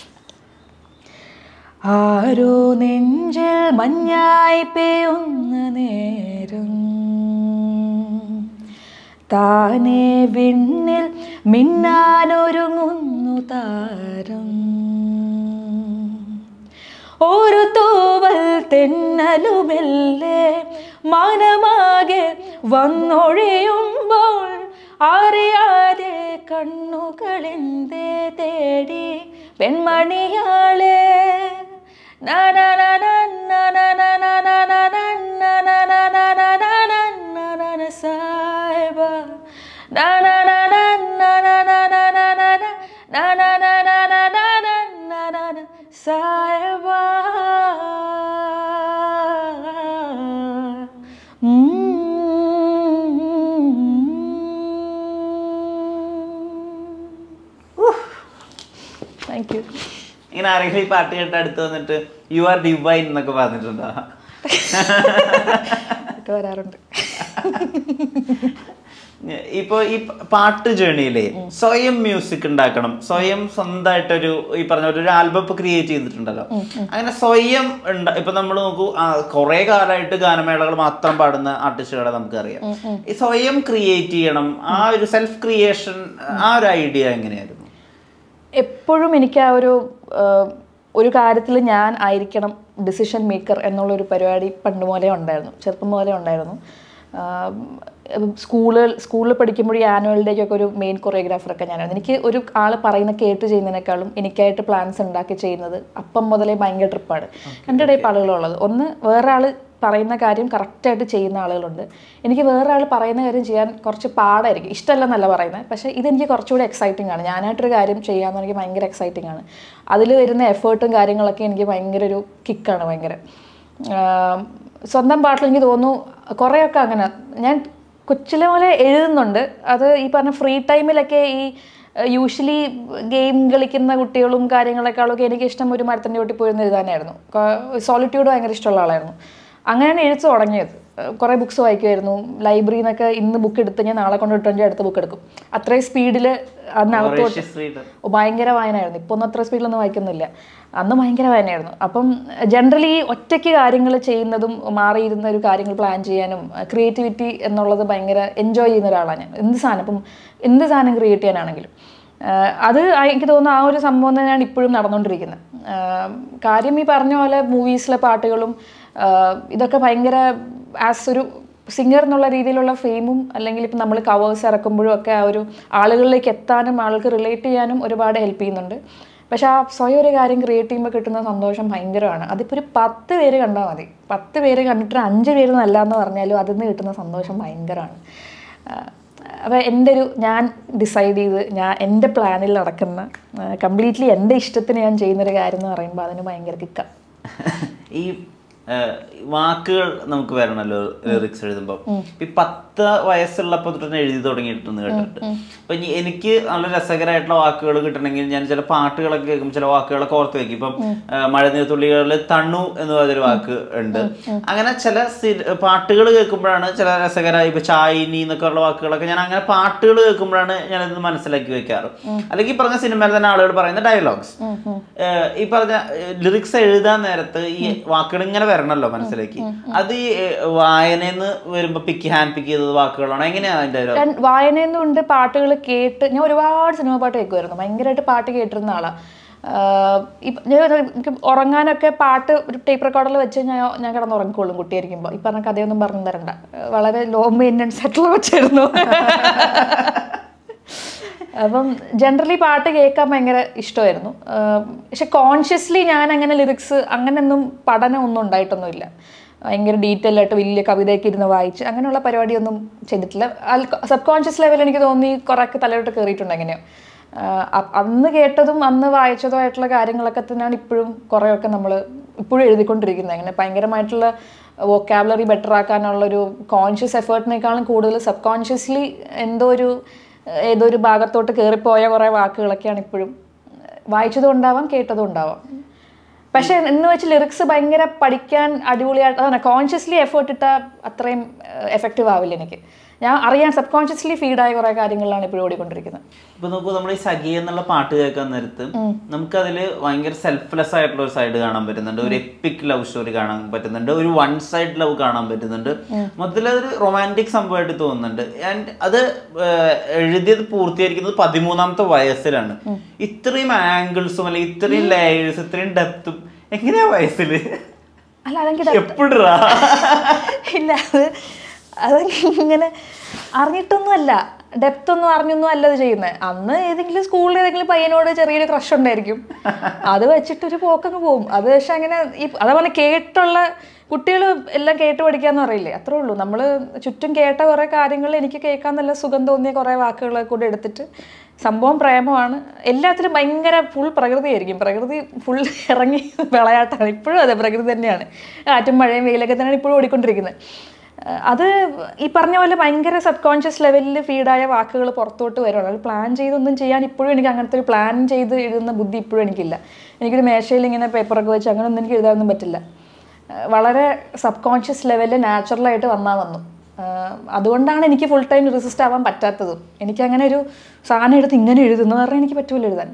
ആരോ നെഞ്ചിൽ മഞ്ഞായി പെയ്യുന്ന നേരം താനെ വിണ്ണിൽ മിന്നാനൊരുങ്ങുന്നു താരം ഒരു തൂവൽ തെന്നലുമെല്ലേ മനമാകെ വന്നൊഴിയുമ്പോൾ അറിയാതെ കണ്ണുകളെന്തേ തേടി പെൺമണിയാളെ സായബ സായബ താങ്ക് യു ഇങ്ങനെ ആരെങ്കിലും ഈ പാട്ട് കേട്ട് അടുത്ത് വന്നിട്ട് യു ആർ ഡിവൈൻ എന്നൊക്കെ പറഞ്ഞിട്ടുണ്ടോ ഒക്കെ വരാറുണ്ട് ഇപ്പൊ ഈ പാട്ട് ജേണിയിലെ സ്വയം മ്യൂസിക് ഉണ്ടാക്കണം സ്വയം സ്വന്തമായിട്ടൊരു ഈ പറഞ്ഞ പോലെ ഒരു ആൽബം ഇപ്പൊ ക്രിയേറ്റ് ചെയ്തിട്ടുണ്ടല്ലോ അങ്ങനെ സ്വയം ഉണ്ട ഇപ്പൊ നമ്മൾ നോക്കൂ ആ, കുറേ കാലമായിട്ട് ഗാനമേളകൾ മാത്രം പാടുന്ന ആർട്ടിസ്റ്റുകളെ നമുക്കറിയാം ഈ സ്വയം ക്രിയേറ്റ് ചെയ്യണം ആ ഒരു സെൽഫ് ക്രിയേഷൻ ആ ഒരു ഐഡിയ എങ്ങനെയായിരുന്നു എപ്പോഴും എനിക്ക് ആ ഒരു ആഹ്, ഒരു കാര്യത്തിൽ ഞാൻ ആയിരിക്കണം ഡിസിഷൻ മേക്കർ എന്നുള്ളൊരു പരിപാടി പണ്ട് മുതലേ ഉണ്ടായിരുന്നു ചെറുപ്പം മുതലേ ഉണ്ടായിരുന്നു സ്കൂളിൽ സ്കൂളിൽ പഠിക്കുമ്പോൾ ഈ ആനുവൽ ഡേക്കൊക്കെ ഒരു മെയിൻ കൊറിയോഗ്രാഫറൊക്കെ ഞാനായിരുന്നു എനിക്ക് ഒരു ആൾ പറയുന്ന കേട്ട് ചെയ്യുന്നതിനേക്കാളും എനിക്കായിട്ട് പ്ലാൻസ് ഉണ്ടാക്കി ചെയ്യുന്നത് അപ്പം മുതലേ ഭയങ്കര ട്രിപ്പാണ് രണ്ട് ടൈപ്പ് ആളുകളുള്ളത് ഒന്ന് വേറെ ആൾ പറയുന്ന കാര്യം കറക്റ്റായിട്ട് ചെയ്യുന്ന ആളുകളുണ്ട് എനിക്ക് വേറെ ആൾ പറയുന്ന കാര്യം ചെയ്യാൻ കുറച്ച് പാടായിരിക്കും ഇഷ്ടമല്ലെന്നല്ല പറയുന്നത് പക്ഷേ ഇതെനിക്ക് കുറച്ചുകൂടി എക്സൈറ്റിംഗ് ആണ് ഞാനായിട്ടൊരു കാര്യം ചെയ്യാമെന്ന് എനിക്ക് ഭയങ്കര എക്സൈറ്റിംഗ് ആണ് അതിൽ വരുന്ന എഫേർട്ടും കാര്യങ്ങളൊക്കെ എനിക്ക് ഭയങ്കര ഒരു കിക്കാണ് ഭയങ്കര ആം, സ്വന്തം പാട്ടിൽ എനിക്ക് തോന്നുന്നു കുറേയൊക്കെ അങ്ങനെ ഞാൻ കൊച്ചിലെ പോലെ എഴുതുന്നുണ്ട് അത് ഈ പറഞ്ഞ ഫ്രീ ടൈമിലൊക്കെ ഈ യൂഷ്വലി ഗെയിം കളിക്കുന്ന കുട്ടികളും കാര്യങ്ങളെക്കാളൊക്കെ എനിക്ക് ഇഷ്ടം ഒരു മരത്തിൻ്റെ ചോട്ടിൽ പോയിരുന്ന് എഴുതാനായിരുന്നു സോളിറ്റ്യൂഡ് ഭയങ്കര ഇഷ്ടമുള്ള ആളായിരുന്നു അങ്ങനെയാണ് എഴുത്ത് തുടങ്ങിയത് കുറേ ബുക്സ് വായിക്കുമായിരുന്നു ലൈബ്രറിയിൽ നിന്നൊക്കെ ഇന്ന് ബുക്ക് എടുത്ത് ഞാൻ നാളെ കൊണ്ട് ഇട്ടുണ്ടെങ്കിൽ അടുത്ത ബുക്ക് എടുക്കും അത്രയും സ്പീഡിൽ അതിനകത്തോട്ട് Voracious reader. ഓ, ഭയങ്കര വായനയായിരുന്നു ഇപ്പോൾ ഒന്നും അത്ര സ്പീഡിലൊന്നും വായിക്കുന്നില്ല അന്ന് ഭയങ്കര വായനയായിരുന്നു അപ്പം ജനറലി ഒറ്റയ്ക്ക് കാര്യങ്ങൾ ചെയ്യുന്നതും മാറിയിരുന്ന ഒരു കാര്യങ്ങൾ പ്ലാൻ ചെയ്യാനും ക്രിയേറ്റിവിറ്റി എന്നുള്ളത് ഭയങ്കര എൻജോയ് ചെയ്യുന്ന ഒരാളാണ് ഞാൻ എന്ത് സാധനം ഇപ്പം എന്ത് സാധനം ക്രിയേറ്റ് ചെയ്യാനാണെങ്കിലും ആഹ് അത് ആ- എനിക്ക് തോന്നുന്നു ആ ഒരു സംഭവം തന്നെയാണ് ഇപ്പോഴും നടന്നുകൊണ്ടിരിക്കുന്നത് ആഹ് കാര്യം ഈ പറഞ്ഞ പോലെ മൂവീസിലെ പാട്ടുകളും ആഹ് ഇതൊക്കെ ഭയങ്കര ആസ് ഒരു സിംഗർ എന്നുള്ള രീതിയിലുള്ള ഫെയിമും അല്ലെങ്കിൽ ഇപ്പം നമ്മൾ കവേഴ്സ് ഇറക്കുമ്പോഴും ഒക്കെ ആ ഒരു ആളുകളിലേക്ക് എത്താനും ആൾക്ക് റിലേറ്റ് ചെയ്യാനും ഒരുപാട് ഹെൽപ്പ് ചെയ്യുന്നുണ്ട് പക്ഷെ ആ സ്വയം ഒരു കാര്യം ക്രിയേറ്റ് ചെയ്യുമ്പോൾ കിട്ടുന്ന സന്തോഷം ഭയങ്കരമാണ് അതിപ്പോൾ ഒരു പത്ത് പേര് കണ്ടാൽ മതി പത്ത് പേര് കണ്ടിട്ട് അഞ്ച് പേര് നല്ല എന്ന് പറഞ്ഞാലും അതിൽ നിന്ന് കിട്ടുന്ന സന്തോഷം ഭയങ്കരമാണ് ആഹ് അപ്പോൾ എൻ്റെ ഒരു ഞാൻ ഡിസൈഡ് ചെയ്ത് ഞാൻ എൻ്റെ പ്ലാനിൽ നടക്കുന്ന കംപ്ലീറ്റ്ലി എൻ്റെ ഇഷ്ടത്തിന് ഞാൻ ചെയ്യുന്നൊരു കാര്യം എന്ന് പറയുമ്പോൾ അതിന് ഭയങ്കര കിക്കാം ഈ ആ, വാക്കുകൾ നമുക്ക് വരണല്ലോ ലിറിക്സ് എഴുതുമ്പോൾ ഈ പത്ത് വയസ്സുള്ളപ്പോൾ തൊട്ട് എഴുതി തുടങ്ങിയിട്ടെന്ന് കേട്ടിട്ട് അപ്പൊ ഇനി എനിക്ക് നല്ല രസകരമായിട്ടുള്ള വാക്കുകൾ കിട്ടണമെങ്കിൽ ഞാൻ ചില പാട്ടുകളൊക്കെ കേൾക്കുമ്പോൾ ചില വാക്കുകളൊക്കെ ഓർത്ത് വെക്കും ഇപ്പം ആ, മഴനീർത്തുള്ളികളിൽ തണ്ണു എന്ന് പറഞ്ഞൊരു വാക്ക് ഉണ്ട് അങ്ങനെ ചില പാട്ടുകൾ കേൾക്കുമ്പോഴാണ് ചില രസകരമായി ഇപ്പൊ ചായനി എന്നൊക്കെ ഉള്ള വാക്കുകളൊക്കെ ഞാൻ അങ്ങനെ പാട്ടുകൾ കേൾക്കുമ്പോഴാണ് ഞാനത് മനസ്സിലാക്കി വെക്കാറ് അല്ലെങ്കിൽ ഈ പറഞ്ഞ സിനിമയിൽ തന്നെ ആളുകൾ പറയുന്ന ഡയലോഗ്സ് ഈ പറഞ്ഞ ലിറിക്സ് എഴുതാൻ നേരത്ത് ഈ വാക്കുകൾ ഇങ്ങനെ വരണല്ലോ മനസ്സിലേക്ക് അത് ഈ ഏഹ്, വായനയിൽ വരുമ്പോ പിക്ക് ഹാൻഡ് പിക്ക് ചെയ്തത് വാക്കുകളാണോ എങ്ങനെയാ അതിന്റെ ഒരു ഞാൻ വായനയെന്നുണ്ട് പാട്ടുകൾ കേട്ട് ഞാൻ ഒരുപാട് സിനിമ പാട്ട് കേൾക്കുമായിരുന്നു ഭയങ്കരമായിട്ട് പാട്ട് കേട്ടിരുന്ന ആളാണ് ഞാൻ എനിക്ക് ഉറങ്ങാനൊക്കെ പാട്ട് ഒരു ടേപ്പ് റെക്കോർഡിൽ വെച്ച് ഞാൻ ഞാൻ കിടന്ന് ഉറങ്ങിക്കോളും കുട്ടിയായിരിക്കുമ്പോൾ ഈ പറഞ്ഞ കഥയൊന്നും പറഞ്ഞു തരണ്ട ആ, വളരെ ലോ മെയിൻ്റനൻസ് ആയിട്ടുള്ള വെച്ചായിരുന്നു അപ്പം ജനറലി പാട്ട് കേൾക്കാൻ ഭയങ്കര ഇഷ്ടമായിരുന്നു ആ, പക്ഷെ കോൺഷ്യസ്ലി ഞാൻ അങ്ങനെ ലിറിക്സ് അങ്ങനെയൊന്നും പഠനം ഒന്നും ഉണ്ടായിട്ടൊന്നുമില്ല ഭയങ്കര ഡീറ്റെയിൽ ആയിട്ട് വലിയ കവിതയൊക്കെ ഇരുന്ന് വായിച്ച് അങ്ങനെയുള്ള പരിപാടിയൊന്നും ചെയ്തിട്ടില്ല സബ് കോൺഷ്യസ് ലെവലിൽ എനിക്ക് തോന്നി കുറേയൊക്കെ തലയോട്ട് കയറിയിട്ടുണ്ട് എങ്ങനെയോ ആഹ് അ- അന്ന് കേട്ടതും അന്ന് വായിച്ചതും ആയിട്ടുള്ള കാര്യങ്ങളൊക്കെ തന്നെയാണ് ഇപ്പോഴും കുറേയൊക്കെ നമ്മൾ ഇപ്പോഴും എഴുതിക്കൊണ്ടിരിക്കുന്നത് അങ്ങനെ ഭയങ്കരമായിട്ടുള്ള വൊക്കാബുലറി ബെറ്റർ ആക്കാനുള്ളൊരു കോൺഷ്യസ് എഫേർട്ടിനേക്കാളും കൂടുതൽ സബ് കോൺഷ്യസ്ലി എന്തോ ഒരു ഏതോ ഒരു ഭാഗത്തോട്ട് കയറിപ്പോയ കുറേ വാക്കുകളൊക്കെയാണ് ഇപ്പോഴും വായിച്ചതും ഉണ്ടാവാം കേട്ടതും ഉണ്ടാവാം പക്ഷെ എന്ന് വെച്ച് ലിറിക്സ് ഭയങ്കര പഠിക്കാൻ അടിപൊളിയായിട്ട് അതാണ് കോൺഷ്യസ്ലി എഫേർട്ട് ഇട്ടാൽ അത്രയും എഫക്റ്റീവ് ആവില്ല എനിക്ക് ഞാൻ അറിയാൻ സബ് കോൺഷ്യസ്ലി ഫീഡായ കുറേ കാര്യങ്ങളിലാണ് ഇപ്പോഴും ഓടിക്കൊണ്ടിരിക്കുന്നത് ഇപ്പൊ നോക്കൂ നമ്മൾ ഈ സഖി എന്നുള്ള പാട്ട് കേൾക്കാൻ നേരത്ത് നമുക്കതിൽ ഭയങ്കര സെൽഫ്ലെസ് ആയിട്ടുള്ള ഒരു സൈഡ് കാണാൻ പറ്റുന്നുണ്ട് ഒരു എപ്പിക് ലവ് സ്റ്റോറി കാണാൻ പറ്റുന്നുണ്ട് ഒരു വൺ സൈഡ് ലവ് കാണാൻ പറ്റുന്നുണ്ട് മൊത്തത്തിൽ അതൊരു റൊമാൻറ്റിക് സംഭവമായിട്ട് തോന്നുന്നുണ്ട് ആൻഡ് അത് ഏഹ്, എഴുതിയത് പൂർത്തീകരിക്കുന്നത് പതിമൂന്നാമത്തെ വയസ്സിലാണ് ഇത്രയും ആംഗിൾസും അല്ലെങ്കിൽ ഇത്രയും ലെയേഴ്സ് ഇത്രയും ഡെപ്തും എങ്ങനെയാ വയസ്സില് അല്ല അതെങ്കിൽ എപ്പോഴാ ഇല്ല അത് അത് ഇങ്ങനെ അറിഞ്ഞിട്ടൊന്നുമല്ല ഡെപ്ത് ഒന്നും അറിഞ്ഞൊന്നും അല്ല അത് ചെയ്യുന്നത് അന്ന് ഏതെങ്കിലും സ്കൂളിൽ ഏതെങ്കിലും പയ്യനോട് ചെറിയൊരു ക്രഷ് ഉണ്ടായിരിക്കും അത് വെച്ചിട്ടൊരു പോക്കങ്ങ് പോകും അത് പക്ഷെ അങ്ങനെ ഈ അതേപോലെ കേട്ടുള്ള കുട്ടികൾ എല്ലാം കേട്ട് പഠിക്കാന്ന് പറയില്ലേ അത്രേ ഉള്ളൂ നമ്മൾ ചുറ്റും കേട്ട കുറേ കാര്യങ്ങൾ എനിക്ക് കേൾക്കാൻ നല്ല സുഖം തോന്നിയ കുറേ വാക്കുകളെ കൂടെ എടുത്തിട്ട് സംഭവം പ്രേമമാണ് എല്ലാത്തിലും ഭയങ്കര ഫുൾ പ്രകൃതിയായിരിക്കും പ്രകൃതി ഫുൾ ഇറങ്ങി വിളയാട്ടാണ് ഇപ്പോഴും അതെ പ്രകൃതി തന്നെയാണ് കാറ്റും മഴയും വെയിലൊക്കെ തന്നെയാണ് ഇപ്പോഴും ഓടിക്കൊണ്ടിരിക്കുന്നത് ഏഹ് അത് ഈ പറഞ്ഞ പോലെ ഭയങ്കര സബ് കോൺഷ്യസ് ലെവലിൽ ഫീഡായ വാക്കുകൾ പുറത്തോട്ട് വരുവാണ് അത് പ്ലാൻ ചെയ്തൊന്നും ചെയ്യാൻ ഇപ്പോഴും എനിക്ക് അങ്ങനത്തെ ഒരു പ്ലാൻ ചെയ്ത് എഴുതുന്ന ബുദ്ധി ഇപ്പോഴും എനിക്കില്ല എനിക്കൊരു മേശയിൽ ഇങ്ങനെ പേപ്പറൊക്കെ വെച്ച് അങ്ങനെയൊന്നും എനിക്ക് എഴുതാനൊന്നും പറ്റില്ല ഏഹ് വളരെ സബ് കോൺഷ്യസ് ലെവലിൽ നാച്ചുറലായിട്ട് വന്നാൽ വന്നു ഏഹ് അതുകൊണ്ടാണ് എനിക്ക് ഫുൾ ടൈം റെസിസ്റ്റ് ആവാൻ പറ്റാത്തതും എനിക്ക് അങ്ങനെ ഒരു സാധനം എടുത്ത് ഇങ്ങനെ എഴുതുന്നു പറഞ്ഞാൽ എനിക്ക് പറ്റൂല എഴുതാൻ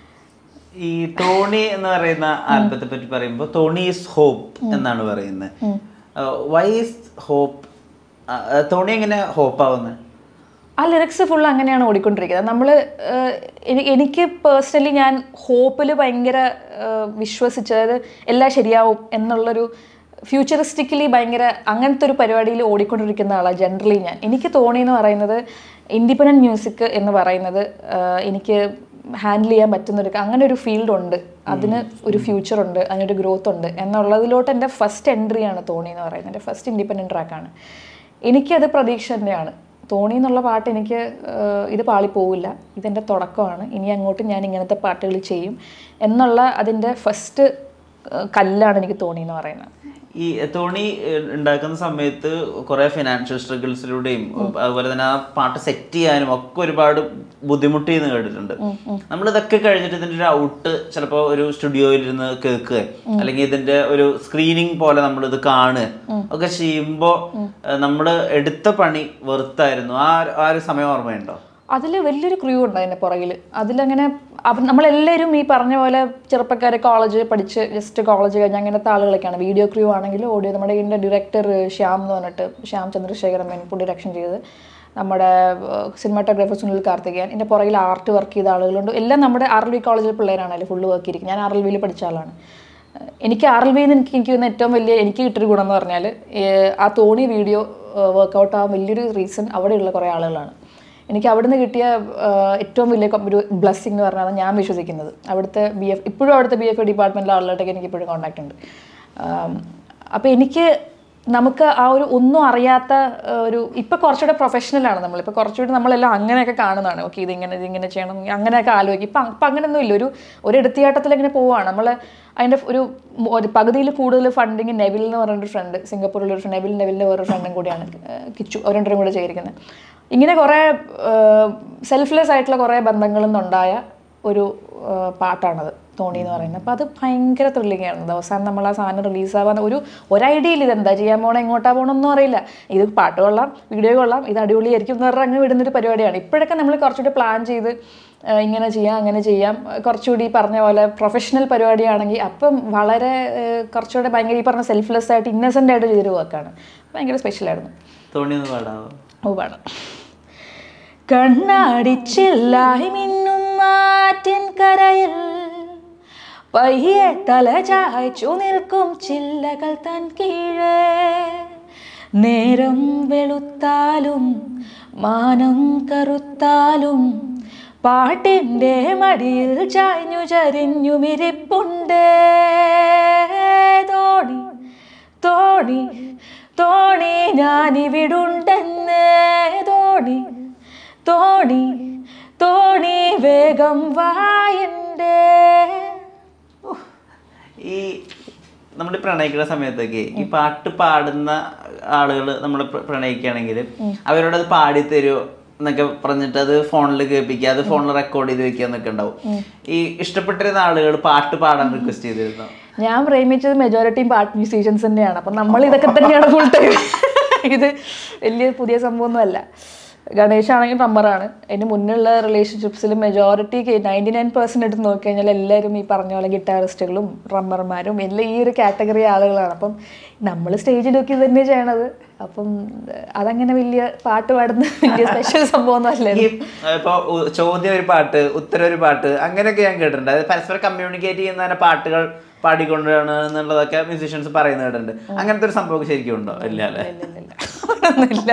ഈ ടോണി എന്ന് പറയുന്ന ആൽബത്തെ പറ്റി പറയുമ്പോൾ ടോണി ഈസ് ഹോപ്പ് എന്നാണ് പറയുന്നത് വൈ ഈസ് ഹോപ്പ് ടോണി എങ്ങനെ ഹോപ്പ് ആവുന്നത് ആ ലിറിക്സ് ഫുൾ അങ്ങനെയാണ് ഓടിക്കൊണ്ടിരിക്കുന്നത് നമ്മൾ എനിക്ക് പേഴ്സണലി ഞാൻ ഹോപ്പിൽ ഭയങ്കര ഏഹ്, വിശ്വസിച്ച് അതായത് എല്ലാം ശരിയാവും എന്നുള്ളൊരു ഫ്യൂച്ചറിസ്റ്റിക്കലി ഭയങ്കര അങ്ങനത്തെ ഒരു പരിപാടിയിൽ ഓടിക്കൊണ്ടിരിക്കുന്ന ആളാണ് ജനറലി ഞാൻ എനിക്ക് തോന്നിയെന്ന് പറയുന്നത് ഇൻഡിപെൻഡൻറ്റ് മ്യൂസിക് എന്ന് പറയുന്നത് ഏഹ്, എനിക്ക് ഹാൻഡിൽ ചെയ്യാൻ പറ്റുന്നൊരു അങ്ങനെ ഒരു ഫീൽഡ് ഉണ്ട് അതിന് ഒരു ഫ്യൂച്ചർ ഉണ്ട് അതിനൊരു ഗ്രോത്ത് ഉണ്ട് എന്നുള്ളതിലോട്ട് എൻ്റെ ഫസ്റ്റ് എൻട്രിയാണ് തോണി എന്ന് പറയുന്നത് എൻ്റെ ഫസ്റ്റ് ഇൻഡിപെൻഡൻറ്റ് ട്രാക്കാണ് എനിക്കത് പ്രതീക്ഷ തന്നെയാണ് തോണി എന്നുള്ള പാട്ട് എനിക്ക് ഏഹ്, ഇത് പാളിപ്പോവില്ല ഇതെൻ്റെ തുടക്കമാണ് ഇനി അങ്ങോട്ട് ഞാൻ ഇങ്ങനത്തെ പാട്ടുകൾ ചെയ്യും എന്നുള്ള അതിൻ്റെ ഫസ്റ്റ് കല്ലാണ് എനിക്ക് തോണി എന്ന് പറയുന്നത് ഈ തോണി ഏഹ്, ഉണ്ടാക്കുന്ന സമയത്ത് കുറെ ഫിനാൻഷ്യൽ സ്ട്രഗിൾസിലൂടെയും അതുപോലെ തന്നെ ആ പാട്ട് സെറ്റ് ചെയ്യാനും ഒക്കെ ഒരുപാട് ബുദ്ധിമുട്ടി എന്ന് കേട്ടിട്ടുണ്ട് നമ്മൾ ഇതൊക്കെ കഴിഞ്ഞിട്ട് ഇതിന്റെ ഒരു ഔട്ട് ചിലപ്പോൾ ഒരു സ്റ്റുഡിയോയിൽ ഇരുന്ന് കേൾക്കുക അല്ലെങ്കിൽ ഇതിന്റെ ഒരു സ്ക്രീനിങ് പോലെ നമ്മൾ ഇത് കാണുക ഒക്കെ ചെയ്യുമ്പോൾ നമ്മൾ എടുത്ത പണി വെറുത്തായിരുന്നു ആ ആ ഒരു സമയം ഓർമ്മയുണ്ടോ അതിൽ വലിയൊരു ക്രൂ ഉണ്ട് അതിൻ്റെ പുറകിൽ അതിലങ്ങനെ അവ- നമ്മളെല്ലാവരും ഈ പറഞ്ഞ പോലെ ചെറുപ്പക്കാർ കോളേജ് പഠിച്ച് ജസ്റ്റ് കോളേജ് കഴിഞ്ഞ് അങ്ങനത്തെ ആളുകളൊക്കെയാണ് വീഡിയോ ക്രൂ ആണെങ്കിലും ഓഡിയോ നമ്മുടെ ഇതിൻ്റെ ഡയറക്ടർ ശ്യാം എന്ന് പറഞ്ഞിട്ട് ശ്യാം ചന്ദ്രശേഖരൻ മേൻ പുള്ളി ഡയറക്ഷൻ ചെയ്ത് നമ്മുടെ സിനിമാറ്റോഗ്രാഫർ സുനിൽ കാർത്തികേയൻ ഇതിൻ്റെ പുറകിൽ ആർട്ട് വർക്ക് ചെയ്ത ആളുകളുണ്ട് എല്ലാം നമ്മുടെ ആർ എൽ വി കോളേജിലെ പിള്ളേരാണ് അതിൽ ഫുള്ള് വർക്ക് ചെയ്തിരിക്കുന്നത് ഞാൻ ആർ എൽ വിയിൽ പഠിച്ച ആളാണ് ഏഹ് എനിക്ക് ആർ എൽ വിന്ന് എനിക്ക് എനിക്ക് തോന്നുന്ന ഏറ്റവും വലിയ എനിക്ക് കിട്ടിയൊരു ഗുണം എന്ന് പറഞ്ഞാൽ ഏഹ് ആ തോണി വീഡിയോ വർക്കൗട്ട് ആവാൻ വലിയൊരു റീസൺ അവിടെയുള്ള കുറേ ആളുകളാണ് എനിക്ക് അവിടുന്ന് കിട്ടിയ ആഹ്, ഏറ്റവും വലിയ കൊ- ഒരു ബ്ലെസ്സിങ് എന്ന് പറഞ്ഞാൽ ഞാൻ വിശ്വസിക്കുന്നത് അവിടുത്തെ ബി എഫ് ഇപ്പോഴും അവിടുത്തെ ബി എഫ് ഡിപ്പാർട്ട്മെൻറ്റിലെ ആളുകളായിട്ടൊക്കെ എനിക്ക് ഇപ്പോഴും കോൺടാക്റ്റ് ഉണ്ട് അപ്പോൾ എനിക്ക് നമുക്ക് ആ ഒരു ഒന്നും അറിയാത്ത ആ, ഒരു ഇപ്പൊ കുറച്ചുകൂടെ പ്രൊഫഷണലാണ് നമ്മൾ ഇപ്പൊ കുറച്ചുകൂടി നമ്മളെല്ലാം അങ്ങനെയൊക്കെ കാണുന്നതാണ് ഓക്കെ ഇതിങ്ങനെ ഇതിങ്ങനെ ചെയ്യണം അങ്ങനെയൊക്കെ ആലോചിക്കും ഇപ്പം ഇപ്പം അങ്ങനെയൊന്നും ഇല്ല ഒരു ഒരു എടുത്തിയാട്ടത്തിൽ ഇങ്ങനെ പോവുകയാണ് നമ്മൾ അതിൻ്റെ ഒരു മു- ഒരു പകുതിയിൽ കൂടുതൽ ഫണ്ടിങ് നെവിൽ എന്ന് പറഞ്ഞൊരു ഫ്രണ്ട് സിംഗപ്പൂരിലെ ഒരു നെവിൽ നെവിലിൻ്റെ വേറൊരു ഫ്രണ്ടും കൂടിയാണ് ആ, കിച്ചു അവർ രണ്ടുപേരും കൂടെ ചെയ്തിരിക്കുന്നത് ഇങ്ങനെ കുറേ സെൽഫ്ലെസ് ആയിട്ടുള്ള കുറേ ബന്ധങ്ങളിൽ നിന്നുണ്ടായ ഒരു ആ, പാട്ടാണത് തോണി എന്ന് പറയുന്നത് അപ്പോൾ അത് ഭയങ്കര ത്രില്ലിംഗ് ആണ് അവസാനം നമ്മൾ ആ സാധനം റിലീസാവാൻ ഒരു ഒരു ഐഡിയ ഇല്ല ഇതെന്താ ചെയ്യാൻ പോണേ എങ്ങോട്ടാ പോകണമെന്നും അറിയില്ല ഇത് പാട്ട് കൊള്ളാം വീഡിയോ കൊള്ളാം ഇത് അടിപൊളിയായിരിക്കും എന്ന് പറഞ്ഞാൽ അങ്ങ് വിടുന്നൊരു പരിപാടിയാണ് ഇപ്പോഴൊക്കെ നമ്മൾ കുറച്ചുകൂടി പ്ലാൻ ചെയ്ത് ആ, ഇങ്ങനെ ചെയ്യാം അങ്ങനെ ചെയ്യാം കുറച്ചുകൂടി ഈ പറഞ്ഞ പോലെ പ്രൊഫഷണൽ പരിപാടിയാണെങ്കിൽ അപ്പം വളരെ ആ, കുറച്ചുകൂടെ ഭയങ്കര ഈ പറഞ്ഞ സെൽഫ്ലെസ് ആയിട്ട് ഇന്നസെൻ്റ് ആയിട്ട് ചെയ്തൊരു വർക്കാണ് ഭയങ്കര സ്പെഷ്യലായിരുന്നു തോണി ഒന്ന് പാടാവോ ഓ പാടാം കണ്ണാടിച്ചില്ലായി മിന്നുന്നാറ്റിൻ കരയിൽ പയ്യെ തല ചായ്ച്ചു നിൽക്കും ചില്ലകൾ തൻ കീഴേ നേരം വെളുത്താലും മാനം കറുത്താലും പാട്ടിൻ്റെ മടിയിൽ ചായ്ഞ്ഞു ചരിഞ്ഞു മിരിപ്പുണ്ട് തോണി തോണി തോണി ഞാനിവിടുണ്ടെന്ന് തോണി തോണി തോണി വേഗം വായണ്ടേ ഈ നമ്മൾ പ്രണയിക്കുന്ന സമയത്തൊക്കെ ഈ പാട്ട് പാടുന്ന ആളുകൾ നമ്മൾ പ്രണയിക്കുകയാണെങ്കിൽ അവരോട് അത് പാടി തരുമോ എന്നൊക്കെ പറഞ്ഞിട്ട് അത് ഫോണിൽ കേൾപ്പിക്കുക അത് ഫോണിൽ റെക്കോർഡ് ചെയ്ത് വെക്കുക എന്നൊക്കെ ഉണ്ടാവും ഈ ഇഷ്ടപ്പെട്ടിരുന്ന ആളുകൾ പാട്ട് പാടാൻ റിക്വസ്റ്റ് ചെയ്തിരുന്നു ഞാൻ പ്രേമിച്ചത് മെജോറിറ്റിയും പാട്ട് മ്യൂസീഷ്യൻസ് തന്നെയാണ് അപ്പം നമ്മൾ ഇതൊക്കെ തന്നെയാണ് ഫുൾ ടൈം ഇത് വലിയ പുതിയ സംഭവമൊന്നുമല്ല ഗണേഷ് ആണെങ്കിൽ ഡ്രമ്മറാണ് അതിന് മുന്നുള്ള റിലേഷൻഷിപ്സിൽ മെജോറിറ്റി നയൻറ്റി നയൻ പെർസെൻറ്റ് എടുത്ത് നോക്കിക്കഴിഞ്ഞാൽ എല്ലാവരും ഈ പറഞ്ഞ പോലെ ഗിറ്റാറിസ്റ്റുകളും ഡ്രമ്മർമാരും എല്ലാം ഈ ഒരു കാറ്റഗറി ആളുകളാണ് അപ്പം നമ്മൾ സ്റ്റേജിലൊക്കെ ഇത് തന്നെ ചെയ്യണത് അപ്പം അതങ്ങനെ വലിയ പാട്ട് പാടുന്ന വലിയ സ്പെഷ്യൽ സംഭവമൊന്നും അല്ല ഈ ഇപ്പൊ ഉ- ചോദ്യം ഒരു പാട്ട് ഉത്തരം ഒരു പാട്ട് അങ്ങനെയൊക്കെ ഞാൻ കേട്ടിട്ടുണ്ട് അതായത് പരസ്പരം കമ്മ്യൂണിക്കേറ്റ് ചെയ്യുന്ന തന്നെ പാട്ടുകൾ പാടിക്കൊണ്ടാണ് എന്നുള്ളതൊക്കെ മ്യൂസീഷ്യൻസ് പറയുന്നത് കേട്ടിട്ടുണ്ട് അങ്ങനത്തെ ഒരു സംഭവം ശരിക്കും ഉണ്ടോ ഇല്ല അല്ലേ ഒന്നുമില്ല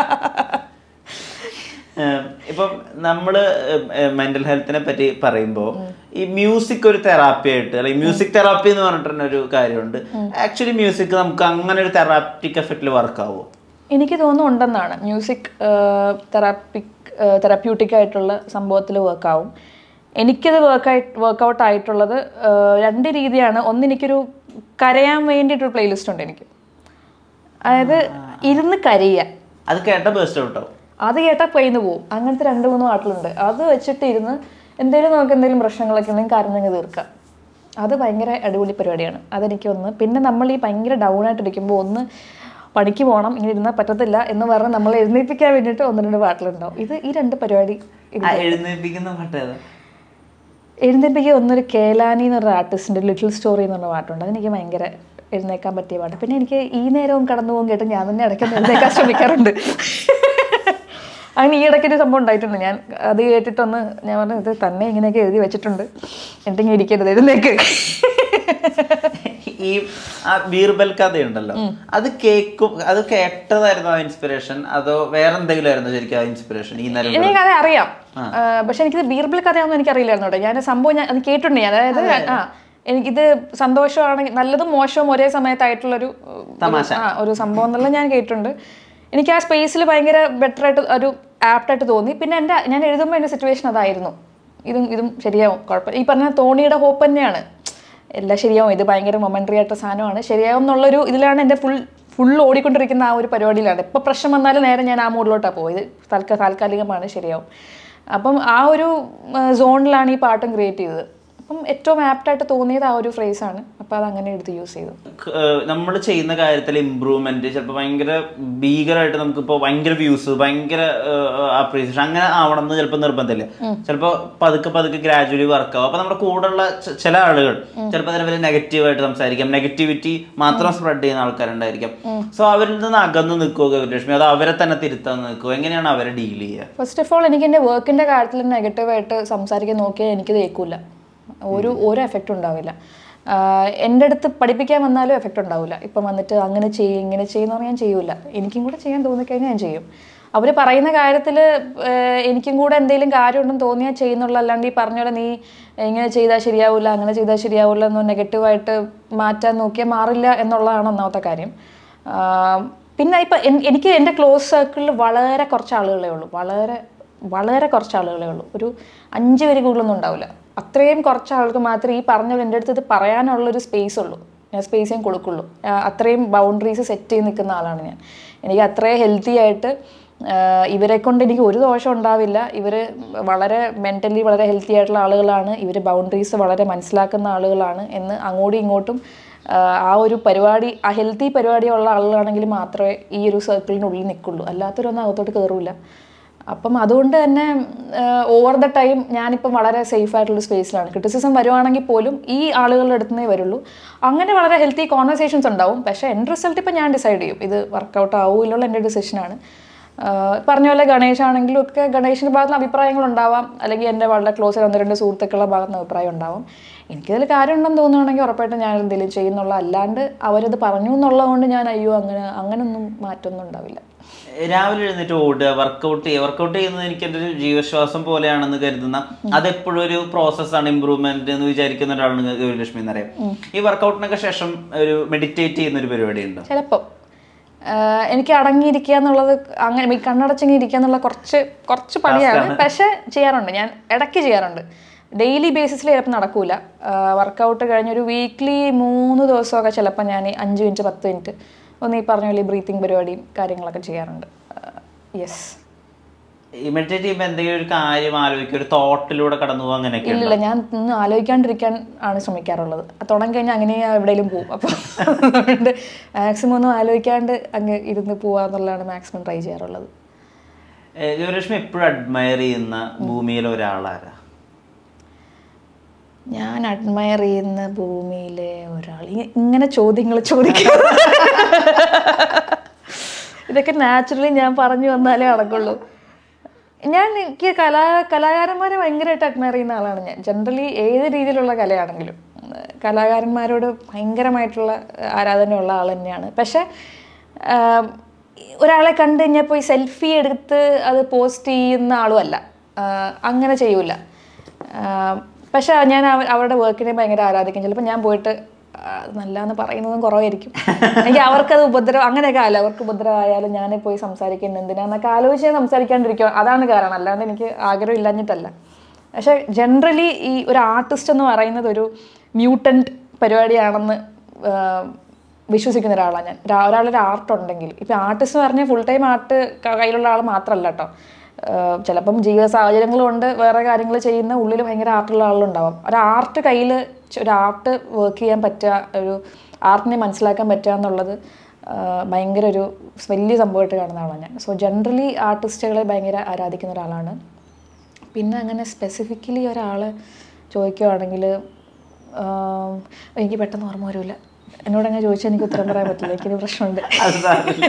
ഏഹ് ഇപ്പം നമ്മൾ മെന്റൽ ഹെൽത്തിനെ പറ്റി പറയുമ്പോൾ ഈ മ്യൂസിക് ഒരു തെറാപ്പി ആയിട്ട് അല്ലെങ്കിൽ മ്യൂസിക് തെറാപ്പി എന്ന് പറഞ്ഞിട്ട് തന്നെ ഒരു കാര്യമുണ്ട് ആക്ച്വലി മ്യൂസിക് നമുക്ക് അങ്ങനെ ഒരു തെറാപ്റ്റിക് എഫക്റ്റിൽ വർക്ക് ആവുമോ എനിക്ക് തോന്നുന്നു ഉണ്ടെന്നാണ് മ്യൂസിക് തെറാപ്പിക് തെറാപ്യൂട്ടിക് ആയിട്ടുള്ള സംഭവത്തിൽ വർക്കാവും എനിക്കത് വർക്കായി വർക്കൗട്ട് ആയിട്ടുള്ളത് ആ, രണ്ട് രീതിയാണ് ഒന്ന് എനിക്കൊരു കരയാൻ വേണ്ടിയിട്ടൊരു പ്ലേലിസ്റ്റ് ഉണ്ട് എനിക്ക് അതായത് ഇരുന്ന് കരയുക അത് കേട്ട ബേസ്റ്റ് ഔട്ടോ അത് കേട്ടാൽ പെയിന്ന് പോവും അങ്ങനത്തെ രണ്ട് മൂന്ന് പാട്ടിലുണ്ട് അത് വെച്ചിട്ട് ഇരുന്ന് എന്തെങ്കിലും നമുക്ക് എന്തെങ്കിലും പ്രശ്നങ്ങളൊക്കെ ഉണ്ടെങ്കിൽ കരഞ്ഞങ്ങ് തീർക്കാം അത് ഭയങ്കര അടിപൊളി പരിപാടിയാണ് അതെനിക്ക് ഒന്ന് പിന്നെ നമ്മൾ ഈ ഭയങ്കര ഡൗൺ ആയിട്ടിരിക്കുമ്പോൾ ഒന്ന് പണിക്ക് പോകണം ഇങ്ങനെ ഇരുന്നാൽ പറ്റത്തില്ല എന്ന് പറഞ്ഞ് നമ്മൾ എഴുന്നേൽപ്പിക്കാൻ വേണ്ടിയിട്ട് ഒന്ന് രണ്ട് പാട്ടിലുണ്ടാവും ഇത് ഈ രണ്ട് പരിപാടി ഇത് ആ എഴുന്നേൽപ്പിക്കുന്ന പാട്ട് ഏതാ എഴുന്നേൽപ്പിക്കുക ഒന്നൊരു കേലാനി എന്ന് പറഞ്ഞ ആർട്ടിസ്റ്റിൻ്റെ ലിറ്റിൽ സ്റ്റോറി എന്ന് പറഞ്ഞ പാട്ടുണ്ട് അതെനിക്ക് ഭയങ്കര എഴുന്നേക്കാൻ പറ്റിയ പാട്ട് പിന്നെ എനിക്ക് ഈ നേരവും കടന്നു പോകും കേട്ട് ഞാൻ തന്നെ ഇടയ്ക്കൊന്ന് എഴുന്നേക്കാൻ ശ്രമിക്കാറുണ്ട് അങ്ങനെ ഈ ഇടയ്ക്കൊരു സംഭവം ഉണ്ടായിട്ടുണ്ട് ഞാൻ അത് കേട്ടിട്ടൊന്ന് ഞാൻ പറഞ്ഞു ഇത് തന്നെ ഇങ്ങനെയൊക്കെ എഴുതി വെച്ചിട്ടുണ്ട് എന്നിട്ട് ഇങ്ങനെ ഇരിക്കരുത് എഴുന്നേക്ക് ഈ ആ ബീർബൽ കഥയുണ്ടല്ലോ അത് കേക്കും അത് കേട്ടതായിരുന്നു ആ ഇൻസ്പിറേഷൻ അതോ വേറെ എന്തെങ്കിലും ആയിരുന്നു ശരിക്കും ആ ഇൻസ്പിറേഷൻ ഈ നേരം എനിക്ക് കഥ അറിയാം ആ, പക്ഷെ എനിക്കിത് ബീർബിൾ കഥയൊന്നും എനിക്കറിയില്ലായിരുന്നു കേട്ടോ ഞാൻ സംഭവം ഞാൻ അത് കേട്ടിട്ടുണ്ട് ഞാൻ അതായത് ആ എനിക്കിത് സന്തോഷമാണെങ്കിൽ നല്ലതും മോശവും ഒരേ സമയത്തായിട്ടുള്ളൊരു തമാശ. ആ ഒരു സംഭവം എന്നുള്ളത് ഞാൻ കേട്ടിട്ടുണ്ട് എനിക്ക് ആ സ്പേസിൽ ഭയങ്കര ബെറ്റർ ആയിട്ട് ഒരു ആപ്റ്റായിട്ട് തോന്നി പിന്നെ എൻ്റെ ഞാൻ എഴുതുമ്പോൾ എൻ്റെ സിറ്റുവേഷൻ അതായിരുന്നു ഇതും ഇതും ശരിയാവും കുഴപ്പമില്ല ഈ പറഞ്ഞ തോണിയുടെ ഹോപ്പ് തന്നെയാണ് എല്ലാം ശരിയാവും ഇത് ഭയങ്കര മൊമെൻ്ററി ആയിട്ട് സാധനമാണ് ശരിയാവും എന്നുള്ളൊരു ഇതിലാണ് എൻ്റെ ഫുൾ ഫുൾ ഓടിക്കൊണ്ടിരിക്കുന്ന ആ ഒരു പരിപാടിയിലാണ് ഇപ്പോൾ പ്രശ്നം വന്നാലും നേരെ ഞാൻ ആ മൂഡിലോട്ടാണ് പോയത് താൽക്കാ താൽക്കാലികമാണ് ശരിയാവും അപ്പം ആ ഒരു സോണിലാണ് ഈ പാട്ടും ക്രിയേറ്റ് ചെയ്തത് അപ്പം ഏറ്റവും ആപ്റ്റായിട്ട് തോന്നിയത് ആ ഒരു ഫ്രേസാണ് അപ്പോൾ അത് അങ്ങനെ എടുത്ത് യൂസ് ചെയ്തു നമ്മൾ ചെയ്യുന്ന കാര്യത്തിൽ ഇമ്പ്രൂവ്മെന്റ് ചിലപ്പോൾ ഭയങ്കര ഭീകരമായിട്ട് നമുക്കിപ്പോൾ ഭയങ്കര വ്യൂസ് ഭയങ്കര അപ്രീസിയേഷൻ അങ്ങനെ ആവണം എന്ന് ചിലപ്പോൾ നിർബന്ധമില്ല ചിലപ്പോൾ പതുക്കെ പതുക്കെ ഗ്രാജുവലി വർക്ക് ആവും അപ്പൊ നമ്മുടെ കൂടെയുള്ള ച- ചില ആളുകൾ ചിലപ്പോൾ അതിനെ വലിയ നെഗറ്റീവായിട്ട് സംസാരിക്കാം നെഗറ്റിവിറ്റി മാത്രം സ്പ്രെഡ് ചെയ്യുന്ന ആൾക്കാരുണ്ടായിരിക്കാം സോ അവരിൽ നിന്ന് അകന്ന് നിൽക്കുക ഗൗരലക്ഷ്മി അതോ അവരെ തന്നെ തിരുത്താൻ നിൽക്കുക എങ്ങനെയാണ് അവരെ ഡീൽ ചെയ്യുക ഫസ്റ്റ് ഓഫ് ഓൾ എനിക്ക് എൻ്റെ വർക്കിൻ്റെ കാര്യത്തിൽ നെഗറ്റീവായിട്ട് സംസാരിക്കാൻ നോക്കിയാൽ എനിക്ക് കേൾക്കില്ല ഒരു ഒരു എഫക്റ്റ് ഉണ്ടാവില്ല ആഹ് എൻ്റെ അടുത്ത് പഠിപ്പിക്കാൻ വന്നാലും എഫക്റ്റ് ഉണ്ടാവില്ല ഇപ്പം വന്നിട്ട് അങ്ങനെ ചെയ്യും ഇങ്ങനെ ചെയ്യുന്ന പറഞ്ഞാൽ ഞാൻ ചെയ്യൂല എനിക്കും കൂടെ ചെയ്യാൻ തോന്നിക്കഴിഞ്ഞാൽ ഞാൻ ചെയ്യും അവർ പറയുന്ന കാര്യത്തിൽ എനിക്കും കൂടെ എന്തെങ്കിലും കാര്യമുണ്ടെന്ന് തോന്നിയാൽ ചെയ്യുന്നുള്ള അല്ലാണ്ട് ഈ പറഞ്ഞ പോലെ നീ ഇങ്ങനെ ചെയ്താൽ ശരിയാവില്ല അങ്ങനെ ചെയ്താൽ ശരിയാവില്ല എന്ന് നെഗറ്റീവായിട്ട് മാറ്റാൻ നോക്കിയാൽ മാറില്ല എന്നുള്ളതാണ് ഒന്നാമത്തെ കാര്യം ആം, പിന്നെ ഇപ്പം എനിക്ക് എൻ്റെ ക്ലോസ് സർക്കിളിൽ വളരെ കുറച്ച് ആളുകളേ ഉള്ളൂ വളരെ വളരെ കുറച്ച് ആളുകളേ ഉള്ളൂ ഒരു അഞ്ച് പേര് കൂടുതലൊന്നും ഉണ്ടാവില്ല അത്രയും കുറച്ച് ആൾക്ക് മാത്രമേ ഈ പറഞ്ഞ പോലെ എൻ്റെ അടുത്ത് ഇത് പറയാനുള്ളൊരു സ്പേസ് ഉള്ളൂ ഞാൻ സ്പേസ് ഞാൻ കൊടുക്കുള്ളൂ ആ, അത്രയും ബൗണ്ടറീസ് സെറ്റ് ചെയ്ത് നിൽക്കുന്ന ആളാണ് ഞാൻ എനിക്ക് അത്രയും ഹെൽത്തി ആയിട്ട് ആഹ് ഇവരെ കൊണ്ട് എനിക്ക് ഒരു ദോഷം ഉണ്ടാവില്ല ഇവർ വളരെ മെൻ്റലി വളരെ ഹെൽത്തി ആയിട്ടുള്ള ആളുകളാണ് ഇവർ ബൗണ്ടറീസ് വളരെ മനസ്സിലാക്കുന്ന ആളുകളാണ് എന്ന് അങ്ങോട്ടും ഇങ്ങോട്ടും ആഹ് ആ ഒരു പരിപാടി ആ ഹെൽത്തി പരിപാടിയുള്ള ആളുകളാണെങ്കിൽ മാത്രമേ ഈ ഒരു സർക്കിളിനുള്ളിൽ നിൽക്കുള്ളൂ അല്ലാത്തവരൊന്നും അകത്തോട്ട് കയറില്ല അപ്പം അതുകൊണ്ട് തന്നെ ഓവർ ദ ടൈം ഞാനിപ്പം വളരെ സേഫ് ആയിട്ടുള്ള സ്പേസിലാണ് ക്രിറ്റിസിസം വരുവാണെങ്കിൽ പോലും ഈ ആളുകളുടെ അടുത്ത് നിന്നേ വരുള്ളൂ അങ്ങനെ വളരെ ഹെൽത്തി കോൺവെർസേഷൻസ് ഉണ്ടാവും പക്ഷേ എൻ്റെ റിസൾട്ട് ഇപ്പം ഞാൻ ഡിസൈഡ് ചെയ്യും ഇത് വർക്കൗട്ട് ആവില്ലുള്ള എൻ്റെ ഡിസിഷനാണ് പറഞ്ഞ പോലെ ഗണേഷ് ആണെങ്കിലും ഒക്കെ ഗണേഷിൻ്റെ ഭാഗത്ത് നിന്ന് അഭിപ്രായങ്ങൾ ഉണ്ടാവാം അല്ലെങ്കിൽ എൻ്റെ വളരെ ക്ലോസ് ആയ ഒന്ന് രണ്ട് സുഹൃത്തുക്കളുടെ ഭാഗത്ത് നിന്ന് അഭിപ്രായം ഉണ്ടാവാം എനിക്കതിൽ കാര്യമുണ്ടെന്ന് തോന്നുകയാണെങ്കിൽ ഉറപ്പായിട്ടും ഞാൻ എന്തെങ്കിലും ചെയ്യുന്നുള്ള അല്ലാണ്ട് അവരത് പറഞ്ഞു എന്നുള്ളതുകൊണ്ട് ഞാൻ അയ്യോ അങ്ങനെ അങ്ങനൊന്നും മാറ്റമൊന്നും ഉണ്ടാവില്ല രാവിലെ എഴുന്നേറ്റ് ഓടുക വർക്കൗട്ട് ചെയ്യുക വർക്കൗട്ട് ചെയ്യുന്നത് എനിക്ക് എൻ്റെ ഒരു ജീവശ്വാസം പോലെയാണെന്ന് കരുതുന്ന അതെപ്പോഴും ഒരു പ്രോസസ്സാണ് ഇമ്പ്രൂവ്മെന്റ് എന്ന് വിചാരിക്കുന്ന ഒരാളാണ് ഗൗരിലക്ഷ്മി എന്നറിയാം ഈ വർക്കൗട്ടിനൊക്കെ ശേഷം ഒരു മെഡിറ്റേറ്റ് ചെയ്യുന്ന ഒരു പരിപാടി ഉണ്ട് ചിലപ്പോൾ എനിക്ക് അടങ്ങിയിരിക്കുക എന്നുള്ളത് അങ്ങനെ ഈ കണ്ണടച്ചിങ്ങനെ ഇരിക്കുക എന്നുള്ള കുറച്ച് കുറച്ച് പണിയാണ് പക്ഷെ ചെയ്യാറുണ്ട് ഞാൻ ഇടയ്ക്ക് ചെയ്യാറുണ്ട് ഡെയിലി ബേസിസിൽ ചിലപ്പോൾ നടക്കൂല വർക്കൗട്ട് കഴിഞ്ഞൊരു വീക്ക്ലി മൂന്ന് ദിവസമൊക്കെ ചിലപ്പോൾ ഞാൻ അഞ്ച് മിനിറ്റ് പത്ത് മിനിറ്റ് ഒന്ന് ഈ പറഞ്ഞ പോലെ ബ്രീത്തിങ് പരിപാടിയും കാര്യങ്ങളൊക്കെ ചെയ്യാറുണ്ട് യെസ് ഈ മെഡിറ്റേറ്റ് ചെയ്യുമ്പോൾ എന്തെങ്കിലും ഒരു കാര്യം ആലോചിക്കുക ഒരു തോട്ടിലൂടെ കടന്നു പോകുക അങ്ങനെയൊക്കെ ഉണ്ടോ? ഇല്ലില്ല ഞാൻ ഒന്നും ആലോചിക്കാണ്ടിരിക്കാൻ ആണ് ശ്രമിക്കാറുള്ളത് അത് തുടങ്ങി കഴിഞ്ഞാൽ അങ്ങനെ ഞാൻ എവിടെയെങ്കിലും പോകും അപ്പോൾ അതുകൊണ്ട് മാക്സിമം ഒന്നും ആലോചിക്കാണ്ട് അങ്ങ് ഇരുന്ന് പോവാന്നുള്ളതാണ് മാക്സിമം ട്രൈ ചെയ്യാറുള്ളത് ഏ, ഗൗരിലക്ഷ്മി എപ്പോഴും അഡ്മയർ ചെയ്യുന്ന ഭൂമിയിലെ ഒരാളാരാ ഞാൻ അഡ്മയർ ചെയ്യുന്ന ഭൂമിയിലെ ഒരാൾ ഇ- ഇങ്ങനെ ചോദ്യങ്ങൾ ചോദിക്കും ഇതൊക്കെ നാച്ചുറലി ഞാൻ പറഞ്ഞു വന്നാലേ നടക്കുള്ളൂ ഞാൻ എനിക്ക് കലാ കലാകാരന്മാരെ ഭയങ്കരമായിട്ട് അഡ്മയർ ചെയ്യുന്ന ആളാണ് ഞാൻ ജനറലി ഏത് രീതിയിലുള്ള കലയാണെങ്കിലും ഉം, കലാകാരന്മാരോട് ഭയങ്കരമായിട്ടുള്ള ആരാധനയുള്ള ആൾ തന്നെയാണ് പക്ഷെ ആം, ഒരാളെ കണ്ടു കഴിഞ്ഞാൽ പോയി സെൽഫി എടുത്ത് അത് പോസ്റ്റ് ചെയ്യുന്ന ആളുമല്ല ആ, അങ്ങനെ ചെയ്യൂല ആം, പക്ഷെ ഞാൻ അവ- അവരുടെ വർക്കിനെ ഭയങ്കര ആരാധിക്കും ചിലപ്പോൾ ഞാൻ പോയിട്ട് ആ, നല്ലതെന്ന് പറയുന്നതും കുറവായിരിക്കും എനിക്ക് അവർക്കത് ഉപദ്രവം അങ്ങനെയൊക്കെ അല്ല അവർക്ക് ഉപദ്രവമായാലും ഞാൻ പോയി സംസാരിക്കുന്നത് എന്തിനാന്നൊക്കെ ആലോചിച്ച് ഞാൻ സംസാരിക്കാണ്ടിരിക്കുക അതാണ് കാരണം അല്ലാണ്ട് എനിക്ക് ആഗ്രഹം ഇല്ലാഞ്ഞിട്ടല്ല പക്ഷെ ജനറലി ഈ ഒരു ആർട്ടിസ്റ്റ് എന്ന് പറയുന്നത് ഒരു മ്യൂട്ടൻറ്റ് പരിപാടിയാണെന്ന് ആ, വിശ്വസിക്കുന്ന ഒരാളാണ് ഞാൻ ഒരാ- ഒരാളൊരു ആർട്ട് ഉണ്ടെങ്കിൽ ഇപ്പം ആർട്ടിസ്റ്റ് എന്ന് പറഞ്ഞാൽ ഫുൾ ടൈം ആർട്ട് കയ്യിലുള്ള ആൾ മാത്രമല്ല കേട്ടോ ആഹ് ചിലപ്പം ജീവിത സാഹചര്യങ്ങൾ കൊണ്ട് വേറെ കാര്യങ്ങൾ ചെയ്യുന്ന ഉള്ളിൽ ഭയങ്കര ആർട്ടുള്ള ആളുണ്ടാവും ഒരു ആർട്ട് കയ്യിൽ ഒരു ആർട്ട് വർക്ക് ചെയ്യാൻ പറ്റുക ഒരു ആർട്ടിനെ മനസ്സിലാക്കാൻ പറ്റുക എന്നുള്ളത് ആഹ് ഭയങ്കര ഒരു വലിയ സംഭവമായിട്ട് കാണുന്ന ആളാണ് ഞാൻ സോ ജനറലി ആർട്ടിസ്റ്റുകളെ ഭയങ്കര ആരാധിക്കുന്ന ഒരാളാണ് പിന്നെ അങ്ങനെ സ്പെസിഫിക്കലി ഒരാൾ ചോദിക്കുവാണെങ്കിൽ എനിക്ക് പെട്ടെന്ന് ഓർമ്മ വരില്ല എന്നോട് അങ്ങനെ ചോദിച്ചാൽ എനിക്ക് ഉത്തരം പറയാൻ പറ്റില്ല എനിക്കൊരു പ്രശ്നമുണ്ട് അത് സാരമില്ല.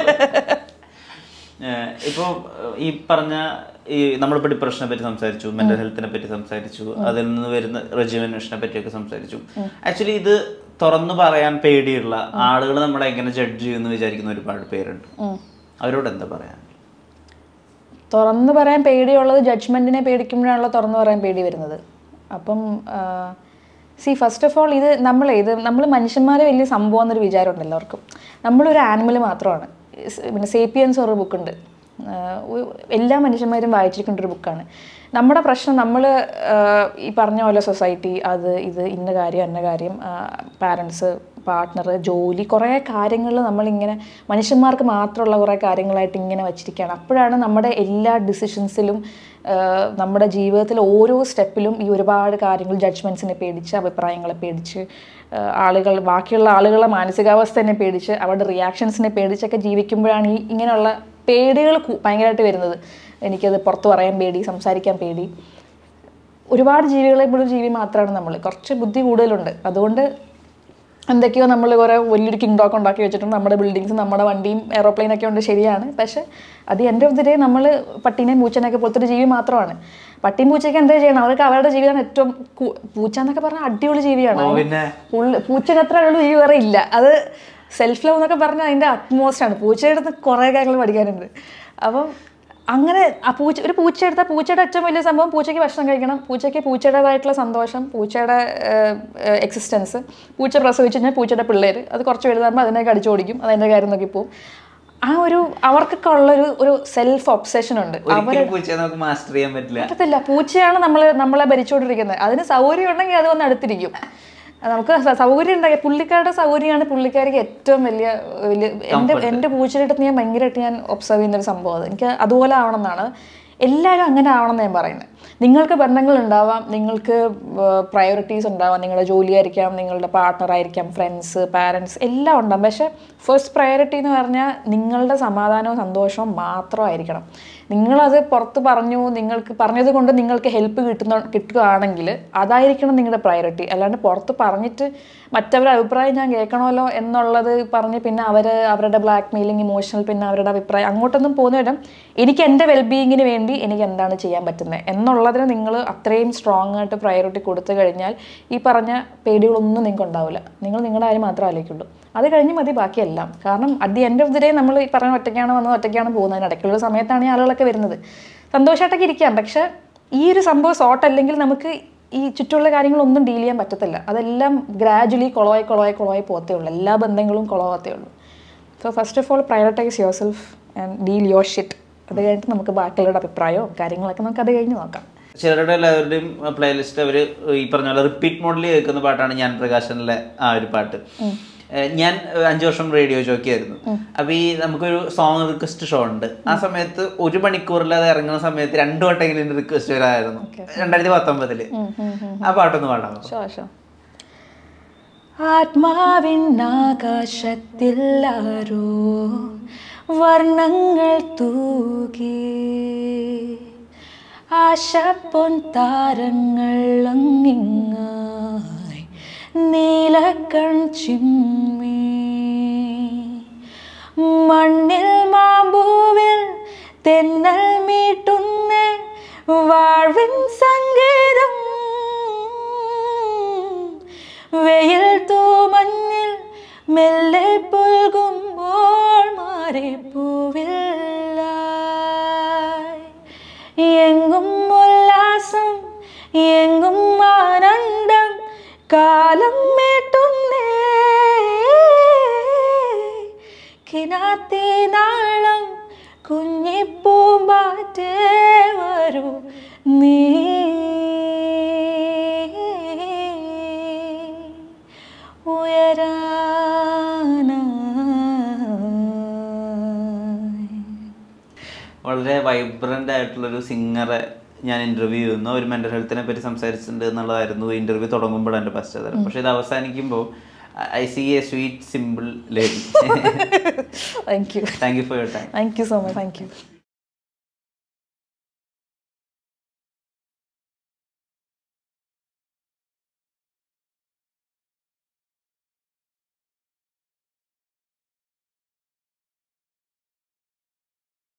ഏഹ് ഇപ്പൊ ഈ പറഞ്ഞ ഈ നമ്മളിപ്പോ ഡിപ്രഷനെ പറ്റി സംസാരിച്ചു മെന്റൽ ഹെൽത്തിനെ പറ്റി സംസാരിച്ചു അതിൽ നിന്ന് വരുന്ന റെജുവനേഷനെ പറ്റിയൊക്കെ സംസാരിച്ചു ആക്ച്വലി ഇത് തുറന്നു പറയാൻ പേടിയുള്ള ആളുകൾ നമ്മളെ എങ്ങനെ ജഡ്ജ് ചെയ്യുമെന്ന് വിചാരിക്കുന്ന ഒരുപാട് പേരുണ്ട് അവരോട് എന്താ പറയാൻ തുറന്നു പറയാൻ പേടിയുള്ളത് ജഡ്ജ്മെൻറ്റിനെ പേടിക്കുമ്പോഴാണല്ലോ തുറന്നു പറയാൻ പേടി വരുന്നത് അപ്പം സി ഫസ്റ്റ് ഓഫ് ഓൾ ഇത് നമ്മൾ ഇത് നമ്മൾ മനുഷ്യന്മാരെ വലിയ സംഭവം എന്നൊരു വിചാരമുണ്ട് എല്ലാവർക്കും നമ്മളൊരു ആനിമൽ മാത്രമാണ് സ് പിന്നെ സേപ്പിയൻസ് ഒരു ബുക്കുണ്ട് എല്ലാ മനുഷ്യന്മാരും വായിച്ചിരിക്കേണ്ട ഒരു ബുക്കാണ് നമ്മുടെ പ്രശ്നം നമ്മൾ ഈ പറഞ്ഞ പോലെ സൊസൈറ്റി അത് ഇത് ഇന്ന കാര്യം അന്ന കാര്യം പാരൻസ് പാർട്ട്ണർ ജോലി കുറേ കാര്യങ്ങൾ നമ്മളിങ്ങനെ മനുഷ്യന്മാർക്ക് മാത്രമുള്ള കുറേ കാര്യങ്ങളായിട്ട് ഇങ്ങനെ വച്ചിരിക്കുകയാണ് അപ്പോഴാണ് നമ്മുടെ എല്ലാ ഡിസിഷൻസിലും നമ്മുടെ ജീവിതത്തിൽ ഓരോ സ്റ്റെപ്പിലും ഈ ഒരുപാട് കാര്യങ്ങൾ ജഡ്ജ്മെൻറ്റ്സിനെ പേടിച്ച് അഭിപ്രായങ്ങളെ പേടിച്ച് ആ, ആളുകൾ ബാക്കിയുള്ള ആളുകളെ മാനസികാവസ്ഥനെ പേടിച്ച് അവരുടെ റിയാക്ഷൻസിനെ പേടിച്ചൊക്കെ ജീവിക്കുമ്പോഴാണ് ഈ ഇങ്ങനെയുള്ള പേടികൾ കു- ഭയങ്കരമായിട്ട് വരുന്നത് എനിക്കത് പുറത്ത് പറയാൻ പേടി സംസാരിക്കാൻ പേടി ഒരുപാട് ജീവികളെ പോലും ജീവി മാത്രമാണ് നമ്മൾ കുറച്ച് ബുദ്ധി കൂടുതലുണ്ട് അതുകൊണ്ട് എന്തൊക്കെയോ നമ്മൾ കുറേ വലിയൊരു കിങ് ഡോക്ക് ഉണ്ടാക്കി വെച്ചിട്ടുണ്ട് നമ്മുടെ ബിൽഡിങ്സ് നമ്മുടെ വണ്ടിയും എയറോപ്ലെയിനൊക്കെ ഉണ്ട് ശരിയാണ് പക്ഷെ അത് എൻ്റെ ഓഫ് ദി ഡേ നമ്മൾ പട്ടീനെയും പൂച്ചനെയൊക്കെ പോലത്തെ ഒരു ജീവി മാത്രമാണ് പട്ടിയും പൂച്ചയ്ക്ക് എന്താ ചെയ്യണം അവർക്ക് അവരുടെ ജീവിതമാണ് ഏറ്റവും കു- പൂച്ച എന്നൊക്കെ പറഞ്ഞാൽ അടിപൊളി ജീവിയാണ് ഓ, പിന്നെ ഉള്ള പൂച്ചക്ക് അത്ര ഉള്ള ജീവി വേറെ ഇല്ല അത് സെൽഫ് ലവ് എന്നൊക്കെ പറഞ്ഞാൽ അതിൻ്റെ അറ്റ്മോസ്റ്റ് ആണ് പൂച്ചയുടെ അടുത്ത് കുറേ കാര്യങ്ങൾ പഠിക്കാനുണ്ട് അപ്പം അങ്ങനെ ആ പൂച്ച ഒരു പൂച്ച എടുത്താൽ പൂച്ചയുടെ ഏറ്റവും വലിയ സംഭവം പൂച്ചയ്ക്ക് ഭക്ഷണം കഴിക്കണം പൂച്ചയ്ക്ക് പൂച്ചയുടേതായിട്ടുള്ള സന്തോഷം പൂച്ചയുടെ എക്സിസ്റ്റൻസ് പൂച്ച പ്രസവിച്ച് കഴിഞ്ഞാൽ പൂച്ചയുടെ പിള്ളേർ അത് കുറച്ച് വലുതാകുമ്പോൾ അതിനൊക്കെ അടിച്ചു ഓടിക്കും അതിൻ്റെ കാര്യം നോക്കി പോവും ആ ഒരു അവർക്കൊക്കെ ഉള്ളൊരു ഒരു സെൽഫ് ഒബ്സെഷൻ ഉണ്ട് ഒരിക്കലും പൂച്ചയെ നമുക്ക് മാസ്റ്റർ ചെയ്യാൻ പറ്റില്ല പറ്റത്തില്ല പൂച്ചയാണ് നമ്മളെ നമ്മളെ ഭരിച്ചുകൊണ്ടിരിക്കുന്നത് അതിന് സൗകര്യം ഉണ്ടെങ്കിൽ അത് വന്ന് അടുത്തിരിക്കും അത് നമുക്ക് സ- സൗകര്യം ഉണ്ടായി പുള്ളിക്കാരുടെ സൗകര്യമാണ് പുള്ളിക്കാരിക്ക് ഏറ്റവും വലിയ വലിയ എൻ്റെ എൻ്റെ പൂച്ചയുടെ അടുത്ത് ഞാൻ ഭയങ്കരമായിട്ട് ഞാൻ ഒബ്സർവ് ചെയ്യുന്ന ഒരു സംഭവം അത് എനിക്ക് അതുപോലെ ആവണം എന്നാണ് എല്ലാവരും അങ്ങനെ ആവണം എന്ന് ഞാൻ പറയുന്നത് നിങ്ങൾക്ക് ബന്ധങ്ങൾ ഉണ്ടാവാം നിങ്ങൾക്ക് പ്രയോറിറ്റീസ് ഉണ്ടാവാം നിങ്ങളുടെ ജോലിയായിരിക്കാം നിങ്ങളുടെ പാർട്ട്ണർ ആയിരിക്കാം ഫ്രണ്ട്സ് പാരൻസ് എല്ലാം ഉണ്ടാവും പക്ഷേ ഫസ്റ്റ് പ്രയോറിറ്റി എന്ന് പറഞ്ഞാൽ നിങ്ങളുടെ സമാധാനവും സന്തോഷവും മാത്രമായിരിക്കണം നിങ്ങളത് പുറത്ത് പറഞ്ഞു നിങ്ങൾക്ക് പറഞ്ഞത് കൊണ്ട് നിങ്ങൾക്ക് ഹെൽപ്പ് കിട്ടുന്ന കിട്ടുകയാണെങ്കിൽ അതായിരിക്കണം നിങ്ങളുടെ പ്രയോറിറ്റി അല്ലാണ്ട് പുറത്ത് പറഞ്ഞിട്ട് മറ്റവരുടെ അഭിപ്രായം ഞാൻ കേൾക്കണമല്ലോ എന്നുള്ളത് പറഞ്ഞ് പിന്നെ അവർ അവരുടെ ബ്ലാക്ക് മെയിലിംഗ് ഇമോഷണൽ പിന്നെ അവരുടെ അഭിപ്രായം അങ്ങോട്ടൊന്നും പോകുന്ന വിധം എനിക്ക് എൻ്റെ വെൽബീയിങ്ങിന് വേണ്ടി എനിക്ക് എന്താണ് ചെയ്യാൻ പറ്റുന്നത് എന്നുള്ളതിന് നിങ്ങൾ അത്രയും സ്ട്രോങ് ആയിട്ട് പ്രയോറിറ്റി കൊടുത്തു കഴിഞ്ഞാൽ ഈ പറഞ്ഞ പേടികളൊന്നും നിങ്ങൾക്ക് ഉണ്ടാവില്ല നിങ്ങൾ നിങ്ങളുടെ കാര്യം മാത്രമേ ആലോചിക്കുള്ളൂ അത് കഴിഞ്ഞ് മതി ബാക്കിയെല്ലാം കാരണം at the end of the day നമ്മൾ ഈ പറഞ്ഞ ഒറ്റയ്ക്കാണ് വന്നത് ഒറ്റയ്ക്കാണ് പോകുന്നത് അതിന് ഇടയ്ക്കുള്ള സമയത്താണ് ഈ ആളുകളൊക്കെ വരുന്നത് സന്തോഷമായിട്ടൊക്കെ ഇരിക്കാം പക്ഷെ ഈ ഒരു സംഭവം സോർട്ട് അല്ലെങ്കിൽ നമുക്ക് ഈ ചുറ്റുമുള്ള കാര്യങ്ങളൊന്നും ഡീൽ ചെയ്യാൻ പറ്റത്തില്ല അതെല്ലാം ഗ്രാജുവലി കുളമായി കുളമായി കുളമായി പോകത്തേ ഉള്ളൂ എല്ലാ ബന്ധങ്ങളും കുളമാകത്തേ ഉള്ളൂ so first of all prioritise your self and deal your shit അത് കഴിഞ്ഞിട്ട് നമുക്ക് ബാക്കിയുള്ളവരുടെ അഭിപ്രായവും കാര്യങ്ങളൊക്കെ നമുക്ക് അത് കഴിഞ്ഞ് നോക്കാം ചിലരുടെ എല്ലാവരുടെയും പ്ലേലിസ്റ്റ് അവർ ഈ പറഞ്ഞ പോലെ റിപ്പീറ്റ് മോഡിൽ കേൾക്കുന്ന പാട്ടാണ് ഞാൻ പ്രകാശനിലെ ആ ഒരു പാട്ട് ഏഹ് ഞാൻ ഏഹ് അഞ്ച് വർഷം റേഡിയോ ജോക്കിയായിരുന്നു അപ്പൊ ഈ നമുക്കൊരു സോങ് റിക്വസ്റ്റ് ഷോ ഉണ്ട് ആ സമയത്ത് ഒരു മണിക്കൂറിൽ അത് ഇറങ്ങുന്ന സമയത്ത് രണ്ടു വട്ടെങ്കിലും റിക്വസ്റ്റ് വരായിരുന്നു രണ്ടായിരത്തി പത്തൊമ്പതില് ആ പാട്ടൊന്ന് പാടാമോ ഷോ ഷോ ആത്മാവിൻ ആകാശത്തിൽ ആരോ വർണ്ണങ്ങൾ തൂകി ആശപ്പൊൻ താരങ്ങൾ അങ്ങിങ്ങായി നീലക്കൺ ചിമ്മി മണ്ണിൽ മാമ്പൂവിൽ തെന്നൽ മീട്ടുന്ന വാഴ്വിൻ സംഗീതം വെയിൽ തൂമഞ്ഞിൽ മെല്ലെ പുൽകുമ്പോൾ മാറിപ്പൂവില്ല എങ്ങും ഉല്ലാസം എങ്ങും ആനന്ദം കാലം മേട്ടുന്നേ കിനാത്തി നാളം കുഞ്ഞിപ്പൂമ്പാറ്റേ വരൂ നീ ഉയരാനായി വളരെ വൈബ്രന്റ് ആയിട്ടുള്ളൊരു സിംഗറെ ഞാൻ ഇന്റർവ്യൂ ചെയ്യുന്നു ഒരു മെന്റൽ ഹെൽത്തിനെ പറ്റി സംസാരിച്ചിട്ടുണ്ട് എന്നുള്ളതായിരുന്നു ഇന്റർവ്യൂ തുടങ്ങുമ്പോൾ എൻ്റെ പശ്ചാത്തലം പക്ഷെ ഇത് അവസാനിക്കുമ്പോൾ I see a sweet simple lady thank you thank you for your time thank you so much thank U